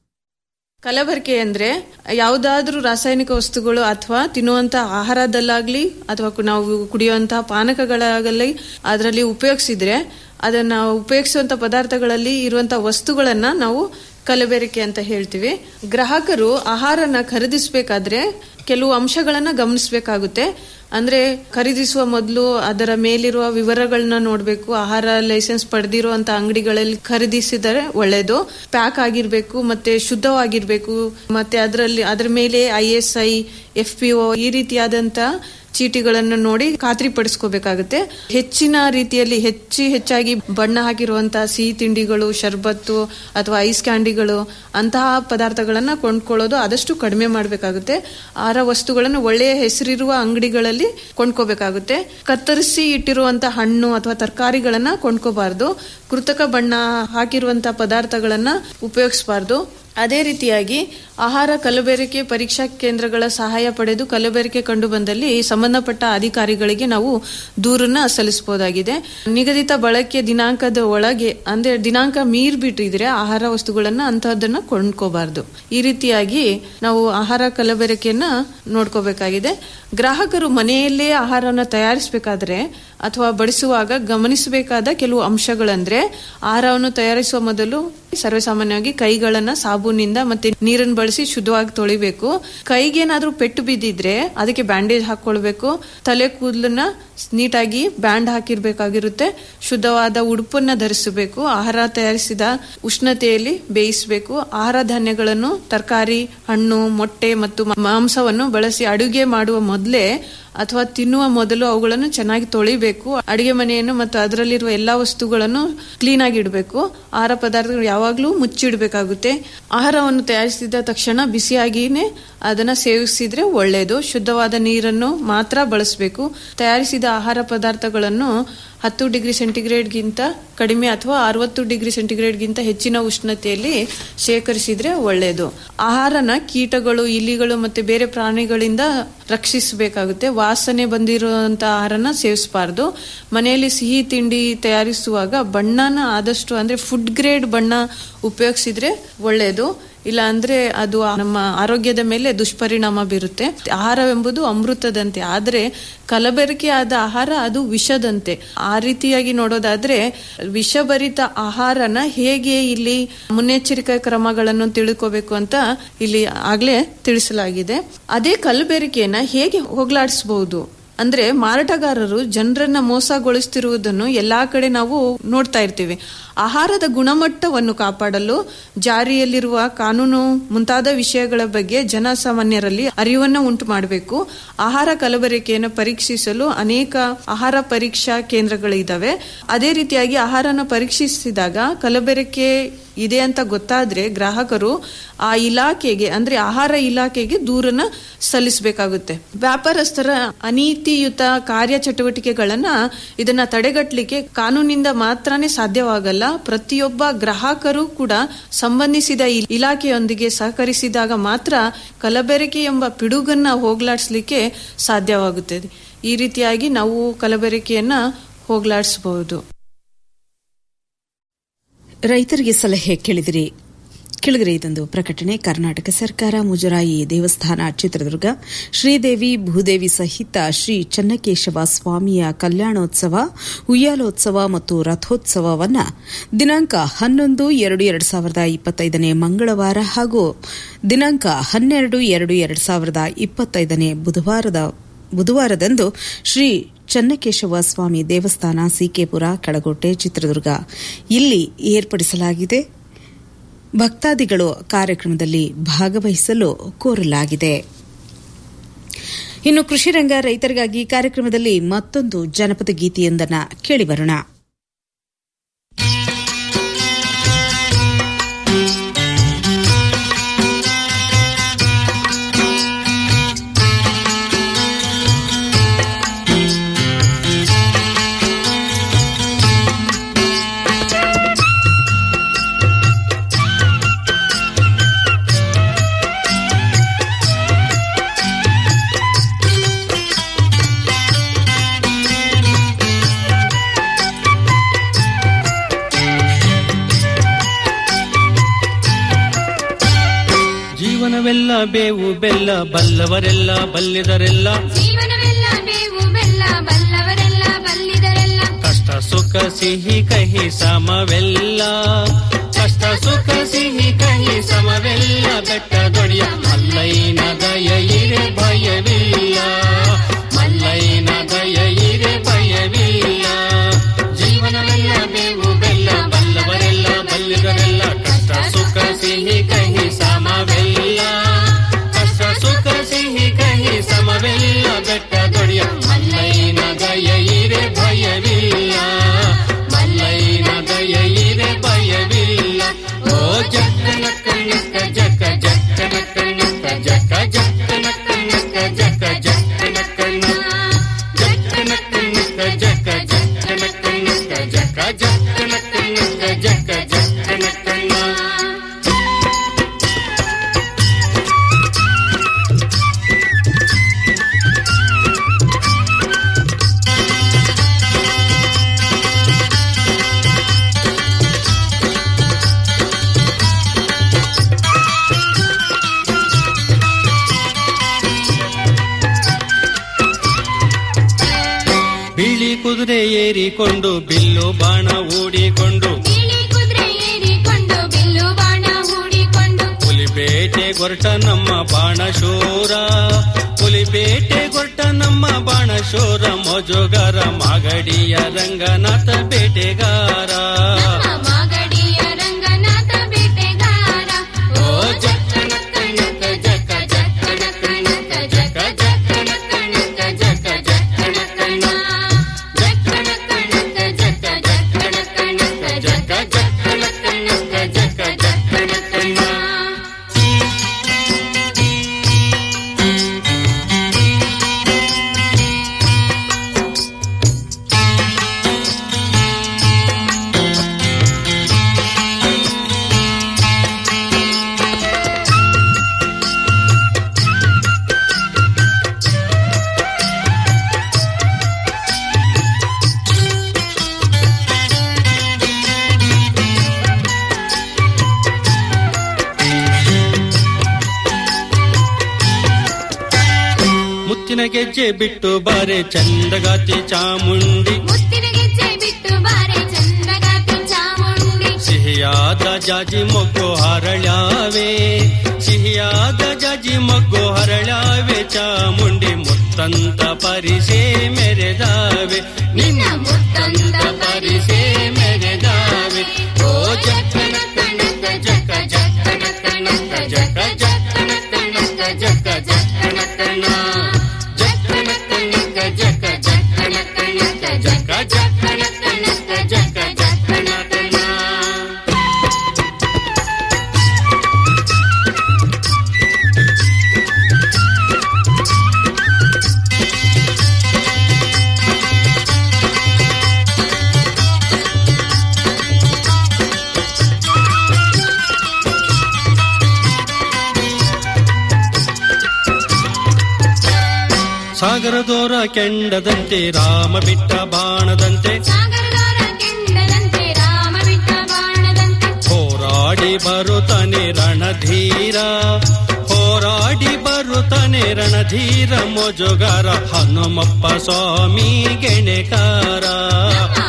ಕಲಬೆರಕೆ ಅಂದ್ರೆ ಯಾವುದಾದ್ರೂ ರಾಸಾಯನಿಕ ವಸ್ತುಗಳು ಅಥವಾ ತಿನ್ನುವಂತ ಆಹಾರದಲ್ಲಾಗ್ಲಿ ಅಥವಾ ಕು- ನಾವು ಕುಡಿಯುವಂತಹ ಪಾನಕಗಳಾಗಲಿ ಅದರಲ್ಲಿ ಉಪಯೋಗಿಸಿದ್ರೆ ಅದನ್ನ ಉಪಯೋಗಿಸುವಂತ ಪದಾರ್ಥಗಳಲ್ಲಿ ಇರುವಂತಹ ವಸ್ತುಗಳನ್ನ ನಾವು ಕಲಬೆರಕೆ ಅಂತ ಹೇಳ್ತೀವಿ ಗ್ರಾಹಕರು ಆಹಾರನ ಖರೀದಿಸಬೇಕಾದ್ರೆ ಕೆಲವು ಅಂಶಗಳನ್ನ ಗಮನಿಸಬೇಕಾಗುತ್ತೆ ಅಂದ್ರೆ ಖರೀದಿಸುವ ಮೊದಲು ಅದರ ಮೇಲಿರುವ ವಿವರಗಳನ್ನ ನೋಡಬೇಕು ಆಹಾರ ಲೈಸೆನ್ಸ್ ಪಡೆದಿರುವಂತ ಅಂಗಡಿಗಳಲ್ಲಿ ಖರೀದಿಸಿದರೆ ಒಳ್ಳೆಯದು ಪ್ಯಾಕ್ ಆಗಿರ್ಬೇಕು ಮತ್ತೆ ಶುದ್ಧವಾಗಿರ್ಬೇಕು ಮತ್ತೆ ಅದರಲ್ಲಿ ಅದರ ಮೇಲೆ I S I F P O ಈ ರೀತಿಯಾದಂತ ಚೀಟಿಗಳನ್ನು ನೋಡಿ ಖಾತ್ರಿ ಪಡಿಸ್ಕೋಬೇಕಾಗುತ್ತೆ ಹೆಚ್ಚಿನ ರೀತಿಯಲ್ಲಿ ಹೆಚ್ಚಿ ಹೆಚ್ಚಾಗಿ ಬಣ್ಣ ಹಾಕಿರುವಂತಹ ಸಿಹಿ ತಿಂಡಿಗಳು ಶರ್ಬತ್ತು ಅಥವಾ ಐಸ್ ಕ್ಯಾಂಡಿಗಳು ಅಂತಹ ಪದಾರ್ಥಗಳನ್ನ ಕೊಂಡ್ಕೊಳ್ಳೋದು ಆದಷ್ಟು ಕಡಿಮೆ ಮಾಡಬೇಕಾಗುತ್ತೆ ಆಹಾರ ವಸ್ತುಗಳನ್ನು ಒಳ್ಳೆಯ ಹೆಸರಿರುವ ಅಂಗಡಿಗಳಲ್ಲಿ ಕೊಂಡ್ಕೋಬೇಕಾಗುತ್ತೆ ಕತ್ತರಿಸಿ ಇಟ್ಟಿರುವಂತಹ ಹಣ್ಣು ಅಥವಾ ತರಕಾರಿಗಳನ್ನ ಕೊಂಡ್ಕೋಬಾರ್ದು ಕೃತಕ ಬಣ್ಣ ಹಾಕಿರುವಂತಹ ಪದಾರ್ಥಗಳನ್ನ ಉಪಯೋಗಿಸಬಾರ್ದು ಅದೇ ರೀತಿಯಾಗಿ ಆಹಾರ ಕಲಬೆರಕೆ ಪರೀಕ್ಷಾ ಕೇಂದ್ರಗಳ ಸಹಾಯ ಪಡೆದು ಕಲಬೆರಕೆ ಕಂಡು ಬಂದಲ್ಲಿ ಸಂಬಂಧಪಟ್ಟ ಅಧಿಕಾರಿಗಳಿಗೆ ನಾವು ದೂರನ್ನ ಸಲ್ಲಿಸಬಹುದಾಗಿದೆ ನಿಗದಿತ ಬಳಕೆ ದಿನಾಂಕದ ಒಳಗೆ ಅಂದ್ರೆ ದಿನಾಂಕ ಮೀರ್ ಬಿಟ್ಟಿದ್ರೆ ಆಹಾರ ವಸ್ತುಗಳನ್ನ ಅಂತಹದನ್ನ ಕೊಂಡ್ಕೋಬಾರ್ದು ಈ ರೀತಿಯಾಗಿ ನಾವು ಆಹಾರ ಕಲಬೆರಕೆಯನ್ನ ನೋಡ್ಕೋಬೇಕಾಗಿದೆ ಗ್ರಾಹಕರು ಮನೆಯಲ್ಲೇ ಆಹಾರವನ್ನು ತಯಾರಿಸಬೇಕಾದ್ರೆ ಅಥವಾ ಬಡಿಸುವಾಗ ಗಮನಿಸಬೇಕಾದ ಕೆಲವು ಅಂಶಗಳಂದ್ರೆ ಆಹಾರವನ್ನು ತಯಾರಿಸುವ ಮೊದಲು ಸರ್ವೇಸಾಮಾನ್ಯವಾಗಿ ಕೈಗಳನ್ನ ಸಾಬೂನಿಂದ ಮತ್ತೆ ನೀರನ್ನು ಬಳಸಿ ಶುದ್ಧವಾಗಿ ತೊಳಿಬೇಕು ಕೈಗೇನಾದ್ರೂ ಪೆಟ್ಟು ಬಿದ್ದಿದ್ರೆ ಅದಕ್ಕೆ ಬ್ಯಾಂಡೇಜ್ ಹಾಕೊಳ್ಬೇಕು ತಲೆ ಕೂದಲನ್ನ ನೀಟಾಗಿ ಬ್ಯಾಂಡ್ ಹಾಕಿರ್ಬೇಕಾಗಿರುತ್ತೆ ಶುದ್ಧವಾದ ಉಡುಪನ್ನ ಧರಿಸಬೇಕು ಆಹಾರ ತಯಾರಿಸಿದ ಉಷ್ಣತೆಯಲ್ಲಿ ಬೇಯಿಸಬೇಕು ಆಹಾರ ಧಾನ್ಯಗಳನ್ನು ತರಕಾರಿ ಹಣ್ಣು ಮೊಟ್ಟೆ ಮತ್ತು ಮಾಂಸವನ್ನು ಬಳಸಿ ಅಡುಗೆ ಮಾಡುವ ಮೊದಲೇ ಅಥವಾ ತಿನ್ನುವ ಮೊದಲು ಅವುಗಳನ್ನು ಚೆನ್ನಾಗಿ ತೊಳಿಬೇಕು ಅಡಿಗೆ ಮನೆಯನ್ನು ಮತ್ತು ಅದರಲ್ಲಿರುವ ಎಲ್ಲಾ ವಸ್ತುಗಳನ್ನು ಕ್ಲೀನ್ ಆಗಿ ಇಡಬೇಕು ಆಹಾರ ಪದಾರ್ಥಗಳು ಯಾವಾಗಲೂ ಮುಚ್ಚಿಡಬೇಕಾಗುತ್ತೆ ಆಹಾರವನ್ನು ತಯಾರಿಸಿದ ತಕ್ಷಣ ಬಿಸಿಯಾಗಿನೇ ಅದನ್ನ ಸೇವಿಸಿದ್ರೆ ಒಳ್ಳೆಯದು ಶುದ್ಧವಾದ ನೀರನ್ನು ಮಾತ್ರ ಬಳಸಬೇಕು ತಯಾರಿಸಿದ ಆಹಾರ ಪದಾರ್ಥಗಳನ್ನು ಹತ್ತು ಡಿಗ್ರಿ ಸೆಂಟಿಗ್ರೇಡ್ಗಿಂತ ಕಡಿಮೆ ಅಥವಾ ಅರವತ್ತು ಡಿಗ್ರಿ ಸೆಂಟಿಗ್ರೇಡ್ಗಿಂತ ಹೆಚ್ಚಿನ ಉಷ್ಣತೆಯಲ್ಲಿ ಶೇಖರಿಸಿದ್ರೆ ಒಳ್ಳೆಯದು ಆಹಾರನ ಕೀಟಗಳು ಇಲಿಗಳು ಮತ್ತೆ ಬೇರೆ ಪ್ರಾಣಿಗಳಿಂದ ರಕ್ಷಿಸಬೇಕಾಗುತ್ತೆ ವಾಸನೆ ಬಂದಿರುವಂತ ಆಹಾರನ ಸೇವಿಸಬಾರ್ದು ಮನೆಯಲ್ಲಿ ಸಿಹಿ ತಿಂಡಿ ತಯಾರಿಸುವಾಗ ಬಣ್ಣನ ಆದಷ್ಟು ಅಂದ್ರೆ ಫುಡ್ ಗ್ರೇಡ್ ಬಣ್ಣ ಉಪಯೋಗಿಸಿದ್ರೆ ಒಳ್ಳೆಯದು ಇಲ್ಲ ಅಂದ್ರೆ ಅದು ನಮ್ಮ ಆರೋಗ್ಯದ ಮೇಲೆ ದುಷ್ಪರಿಣಾಮ ಬೀರುತ್ತೆ ಆಹಾರವೆಂಬುದು ಅಮೃತದಂತೆ ಆದ್ರೆ ಕಲಬೆರಕೆ ಆದ ಆಹಾರ ಅದು ವಿಷದಂತೆ ಆ ರೀತಿಯಾಗಿ ನೋಡೋದಾದ್ರೆ ವಿಷಭರಿತ ಆಹಾರನ ಹೇಗೆ ಇಲ್ಲಿ ಮುನ್ನೆಚ್ಚರಿಕಾ ಕ್ರಮಗಳನ್ನು ತಿಳ್ಕೋಬೇಕು ಅಂತ ಇಲ್ಲಿ ಆಗ್ಲೇ ತಿಳಿಸಲಾಗಿದೆ ಅದೇ ಕಲಬೆರಕೆಯನ್ನ ಹೇಗೆ ಹೋಗ್ಲಾಡಿಸಬಹುದು ಅಂದ್ರೆ ಮಾರಾಟಗಾರರು ಜನರನ್ನ ಮೋಸಗೊಳಿಸ್ತಿರುವುದನ್ನು ಎಲ್ಲಾ ಕಡೆ ನಾವು ನೋಡ್ತಾ ಇರ್ತೀವಿ ಆಹಾರದ ಗುಣಮಟ್ಟವನ್ನು ಕಾಪಾಡಲು ಜಾರಿಯಲ್ಲಿರುವ ಕಾನೂನು ಮುಂತಾದ ವಿಷಯಗಳ ಬಗ್ಗೆ ಜನಸಾಮಾನ್ಯರಲ್ಲಿ ಅರಿವನ್ನು ಉಂಟು ಮಾಡಬೇಕು ಆಹಾರ ಕಲಬೆರಕೆಯನ್ನು ಪರೀಕ್ಷಿಸಲು ಅನೇಕ ಆಹಾರ ಪರೀಕ್ಷಾ ಕೇಂದ್ರಗಳಿದ್ದಾವೆ ಅದೇ ರೀತಿಯಾಗಿ ಆಹಾರನ ಪರೀಕ್ಷಿಸಿದಾಗ ಕಲಬೆರಕೆ ಇದೆ ಅಂತ ಗೊತ್ತಾದ್ರೆ ಗ್ರಾಹಕರು ಆ ಇಲಾಖೆಗೆ ಅಂದ್ರೆ ಆಹಾರ ಇಲಾಖೆಗೆ ದೂರನ್ನ ಸಲ್ಲಿಸಬೇಕಾಗುತ್ತೆ ವ್ಯಾಪಾರಸ್ಥರ ಅನೀತಿಯುತ ಕಾರ್ಯ ಚಟುವಟಿಕೆಗಳನ್ನ ಇದನ್ನ ತಡೆಗಟ್ಟಲಿಕ್ಕೆ ಕಾನೂನಿಂದ ಮಾತ್ರನೇ ಸಾಧ್ಯವಾಗಲ್ಲ ಪ್ರತಿಯೊಬ್ಬ ಗ್ರಾಹಕರು ಕೂಡ ಸಂಬಂಧಿಸಿದ ಇ- ಇಲಾಖೆಯೊಂದಿಗೆ ಸಹಕರಿಸಿದಾಗ ಮಾತ್ರ ಕಲಬೆರಕೆ ಎಂಬ ಪಿಡುಗನ್ನ ಹೋಗ್ಲಾಡಿಸ್ಲಿಕ್ಕೆ ಸಾಧ್ಯವಾಗುತ್ತದೆ ಈ ರೀತಿಯಾಗಿ ನಾವು ಕಲಬೆರಕೆಯನ್ನ ಹೋಗ್ಲಾಡಿಸಬಹುದು ರೈತರಿಗೆ ಸಲಹೆ ಕೇಳಿದಿರಿ ಕೆಳಗರೆ ಇದೊಂದು ಪ್ರಕಟಣೆ ಕರ್ನಾಟಕ ಸರ್ಕಾರ ಮುಜರಾಯಿ ದೇವಸ್ಥಾನ ಚಿತ್ರದುರ್ಗ ಶ್ರೀದೇವಿ ಭೂದೇವಿ ಸಹಿತ ಶ್ರೀ ಚನ್ನಕೇಶವ ಸ್ವಾಮಿಯ ಕಲ್ಯಾಣೋತ್ಸವ ಉಯ್ಯಾಲೋತ್ಸವ ಮತ್ತು ರಥೋತ್ಸವವನ್ನು ದಿನಾಂಕ ಹನ್ನೊಂದು ಎರಡು ಎರಡು ಸಾವಿರದ ಇಪ್ಪತ್ತೈದನೇ ಮಂಗಳವಾರ ಹಾಗೂ ದಿನಾಂಕ ಹನ್ನೆರಡು ಎರಡು ಎರಡು ಸಾವಿರದ ಇಪ್ಪತ್ತೈದನೇ ಬುಧವಾರದ ಬುಧವಾರದಂದು ಶ್ರೀ ಚನ್ನಕೇಶವ ಸ್ವಾಮಿ ದೇವಸ್ಥಾನ ಸಿಕೆಪುರ ಕಡಗೋಟೆ ಚಿತ್ರದುರ್ಗ ಇಲ್ಲಿ ಏರ್ಪಡಿಸಲಾಗಿದೆ ಭಕ್ತಾದಿಗಳು ಕಾರ್ಯಕ್ರಮದಲ್ಲಿ ಭಾಗವಹಿಸಲು ಕೋರಲಾಗಿದೆ ಇನ್ನು ಕೃಷಿ ರಂಗ ರೈತರಿಗಾಗಿ ಕಾರ್ಯಕ್ರಮದಲ್ಲಿ ಮತ್ತೊಂದು ಜನಪದ ಗೀತೆಯೊಂದನ್ನ ಕೇಳಿಬರೋಣ ಜೀವನವೆಲ್ಲ ಬೇವು ಬೆಲ್ಲ ಬಲ್ಲವರೆಲ್ಲ ಬಲ್ಲಿದರೆಲ್ಲ ಜೀವನವೆಲ್ಲ ಬೇವು ಬೆಲ್ಲ ಬಲ್ಲವರೆಲ್ಲ ಬಲ್ಲಿದರೆಲ್ಲ ಕಷ್ಟ ಸುಖ ಸಿಹಿ ಕಹಿ ಸಮವೆಲ್ಲ ಕಷ್ಟ ಸುಖ ಸಿಹಿ ಕಹಿ ಸಮವೆಲ್ಲ ಬೆಟ್ಟ ದೊಡಿಯ ಮಲ್ಲೈನ ದಯ ಇರೆ ಭಯವಿಲ್ಲ ಮಲ್ಲೈನ ದಯ ಇರೆ ಭಯವಿಲ್ಲ ಜೀವನವೆಲ್ಲ ಬೇವು ಬೆಲ್ಲ ಬಲ್ಲವರೆಲ್ಲ ಬಲ್ಲಿದರೆಲ್ಲ ಕಷ್ಟ ಸುಖ ಸಿಹಿ ಕಹಿ ಸಮವೆಲ್ಲ ಕಷ್ಟ ಸುಖ ಸಿಹಿ ಕಹಿ ಸಮವೆಲ್ಲ ಬೆಟ್ಟ ದೊಡಿಯ ಮಲ್ಲೈನ ದಯ ಇರೆ ಭಯವಿಲ್ಲ ಮಲ್ಲೈನ ದಯ ಇರೆ ಭಯವಿಲ್ಲ ಓ ಜಕ್ಕನ ಕಣ್ಣಕ್ಕ ಜಕ್ಕ ಜಕ್ಕನ ಕಣ್ಣಕ್ಕ ಜಕ್ಕ ಜಕ್ಕನ ಕಣ್ಣಕ್ಕ ಜಕ್ಕ ಜಕ್ಕನ ಕಣ್ಣ ಜಕ್ಕನ ಕಣ್ಣಕ್ಕ ಜಕ್ಕ ಜಕ್ಕನ ಕಣ್ಣಕ್ಕ ಜಕ್ಕ ಜಕ್ಕನ ಕಣ್ಣಕ್ಕ ಜಕ್ಕ ಜಕ್ಕನ ಕಣ್ಣ ಬಿಳಿ ಕುದುರೆ ಏರಿಕೊಂಡು ಬಿಲ್ಲು ಬಾಣ ಹೂಡಿಕೊಂಡು ಬಿಳಿ ಕುದುರೆ ಏರಿಕೊಂಡು ಬಿಲ್ಲು ಬಾಣ ಹೂಡಿಕೊಂಡು ಹುಲಿಪೇಟೆ ಗೊರಟ ನಮ್ಮ ಬಾಣಶೂರ ಹುಲಿಪೇಟೆ ಗೊರಟ ನಮ್ಮ ಬಾಣಶೂರ ಮೊಜುಗರ ಮಾಗಡಿಯ ರಂಗನಾಥ ಬೇಟೆಗಾರ ಮಾಗಡಿಯ ರಂಗನಾಥ ಬೇಟೆಗಾರ ಓ ಜಕ್ಕನ ಕಣ್ಣಕ ಜಕ್ಕ ಜಕ್ಕನ ಕಣ್ಣಕ ಜಕ್ಕ ಜಕ್ಕನ ಕಣ್ಣಕ ಜಕ್ಕ ಜಕ್ಕನ ಕಣ್ಣ ಜಕ್ಕನ ಕಣ್ಣಕ ಜಕ್ಕ ಜಕ್ಕನ ಕಣ್ಣಕ ಜಕ್ಕ ಜಕ್ಕನ ಕಣ್ಣಕ ಜಕ್ಕ ಜಕ್ಕನ ಕಣ್ಣ ಮುತ್ತಿನ ಗೆಜ್ಜೆ ಬಿಟ್ಟು ಬಾರೆ ಚಂದಗಾತಿ ಚಾಮುಂಡಿ ಮುತ್ತಿನ ಗೆಜ್ಜೆ ಬಿಟ್ಟು ಬಾರೆ ಚಂದಗಾತಿ ಚಾಮುಂಡಿ ಸಿಹಿಯಾದ ಜಾಜಿ ಮೊಗ್ಗು ಹರಳ್ಯಾವೆ ಸಿಹಿಯಾದ ಜಾಜಿ ಮೊಗ್ಗು ಹರಳ್ಯಾವೆ ಚಾಮುಂಡಿ ಮುತ್ತಂತ ಪರಿಸೆ ಮೆರೆದಾವೆ ನಿನ್ನ ಮುತ್ತಂತ ಪರಿಸೆ ಮೆರೆದಾವೆ ಓ ಜಕ್ಕನ ಕಣಕ ಜಕ್ಕ ಜಕ್ಕನ ಕಣಕ ಜಕ್ಕ ಜಕ್ಕನ ಕಣಕ ಜಕ್ಕ ಜಕ್ಕನ ಕಣ ಜಕ್ಕನ ಕಣಕ ಜಕ್ಕ ಜಕ್ಕನ ಕಣಕ ಜಕ್ಕ ಜಕ್ಕನ ಕಣಕ ಜಕ್ಕ ಜಕ್ಕನ ಕಣ ಸಾಗರದೋರ ಕೆಂಡದಂತೆ ರಾಮ ಬಿಟ್ಟ ಬಾಣದಂತೆ ಸಾಗರದವರ ಕೆಂಡದಂತೆ ರಾಮ ಬಿಟ್ಟ ಬಾಣದಂತೆ ಹೋರಾಡಿ ಬರುತ್ತಾನೆ ರಣಧೀರ ಹೋರಾಡಿ ಬರುತ್ತಾನೆ ರಣಧೀರ ಮೊಜುಗಾರ ಹನುಮಪ್ಪ ಸ್ವಾಮಿ ಗೆಣೆಕಾರ ನಮ್ಮ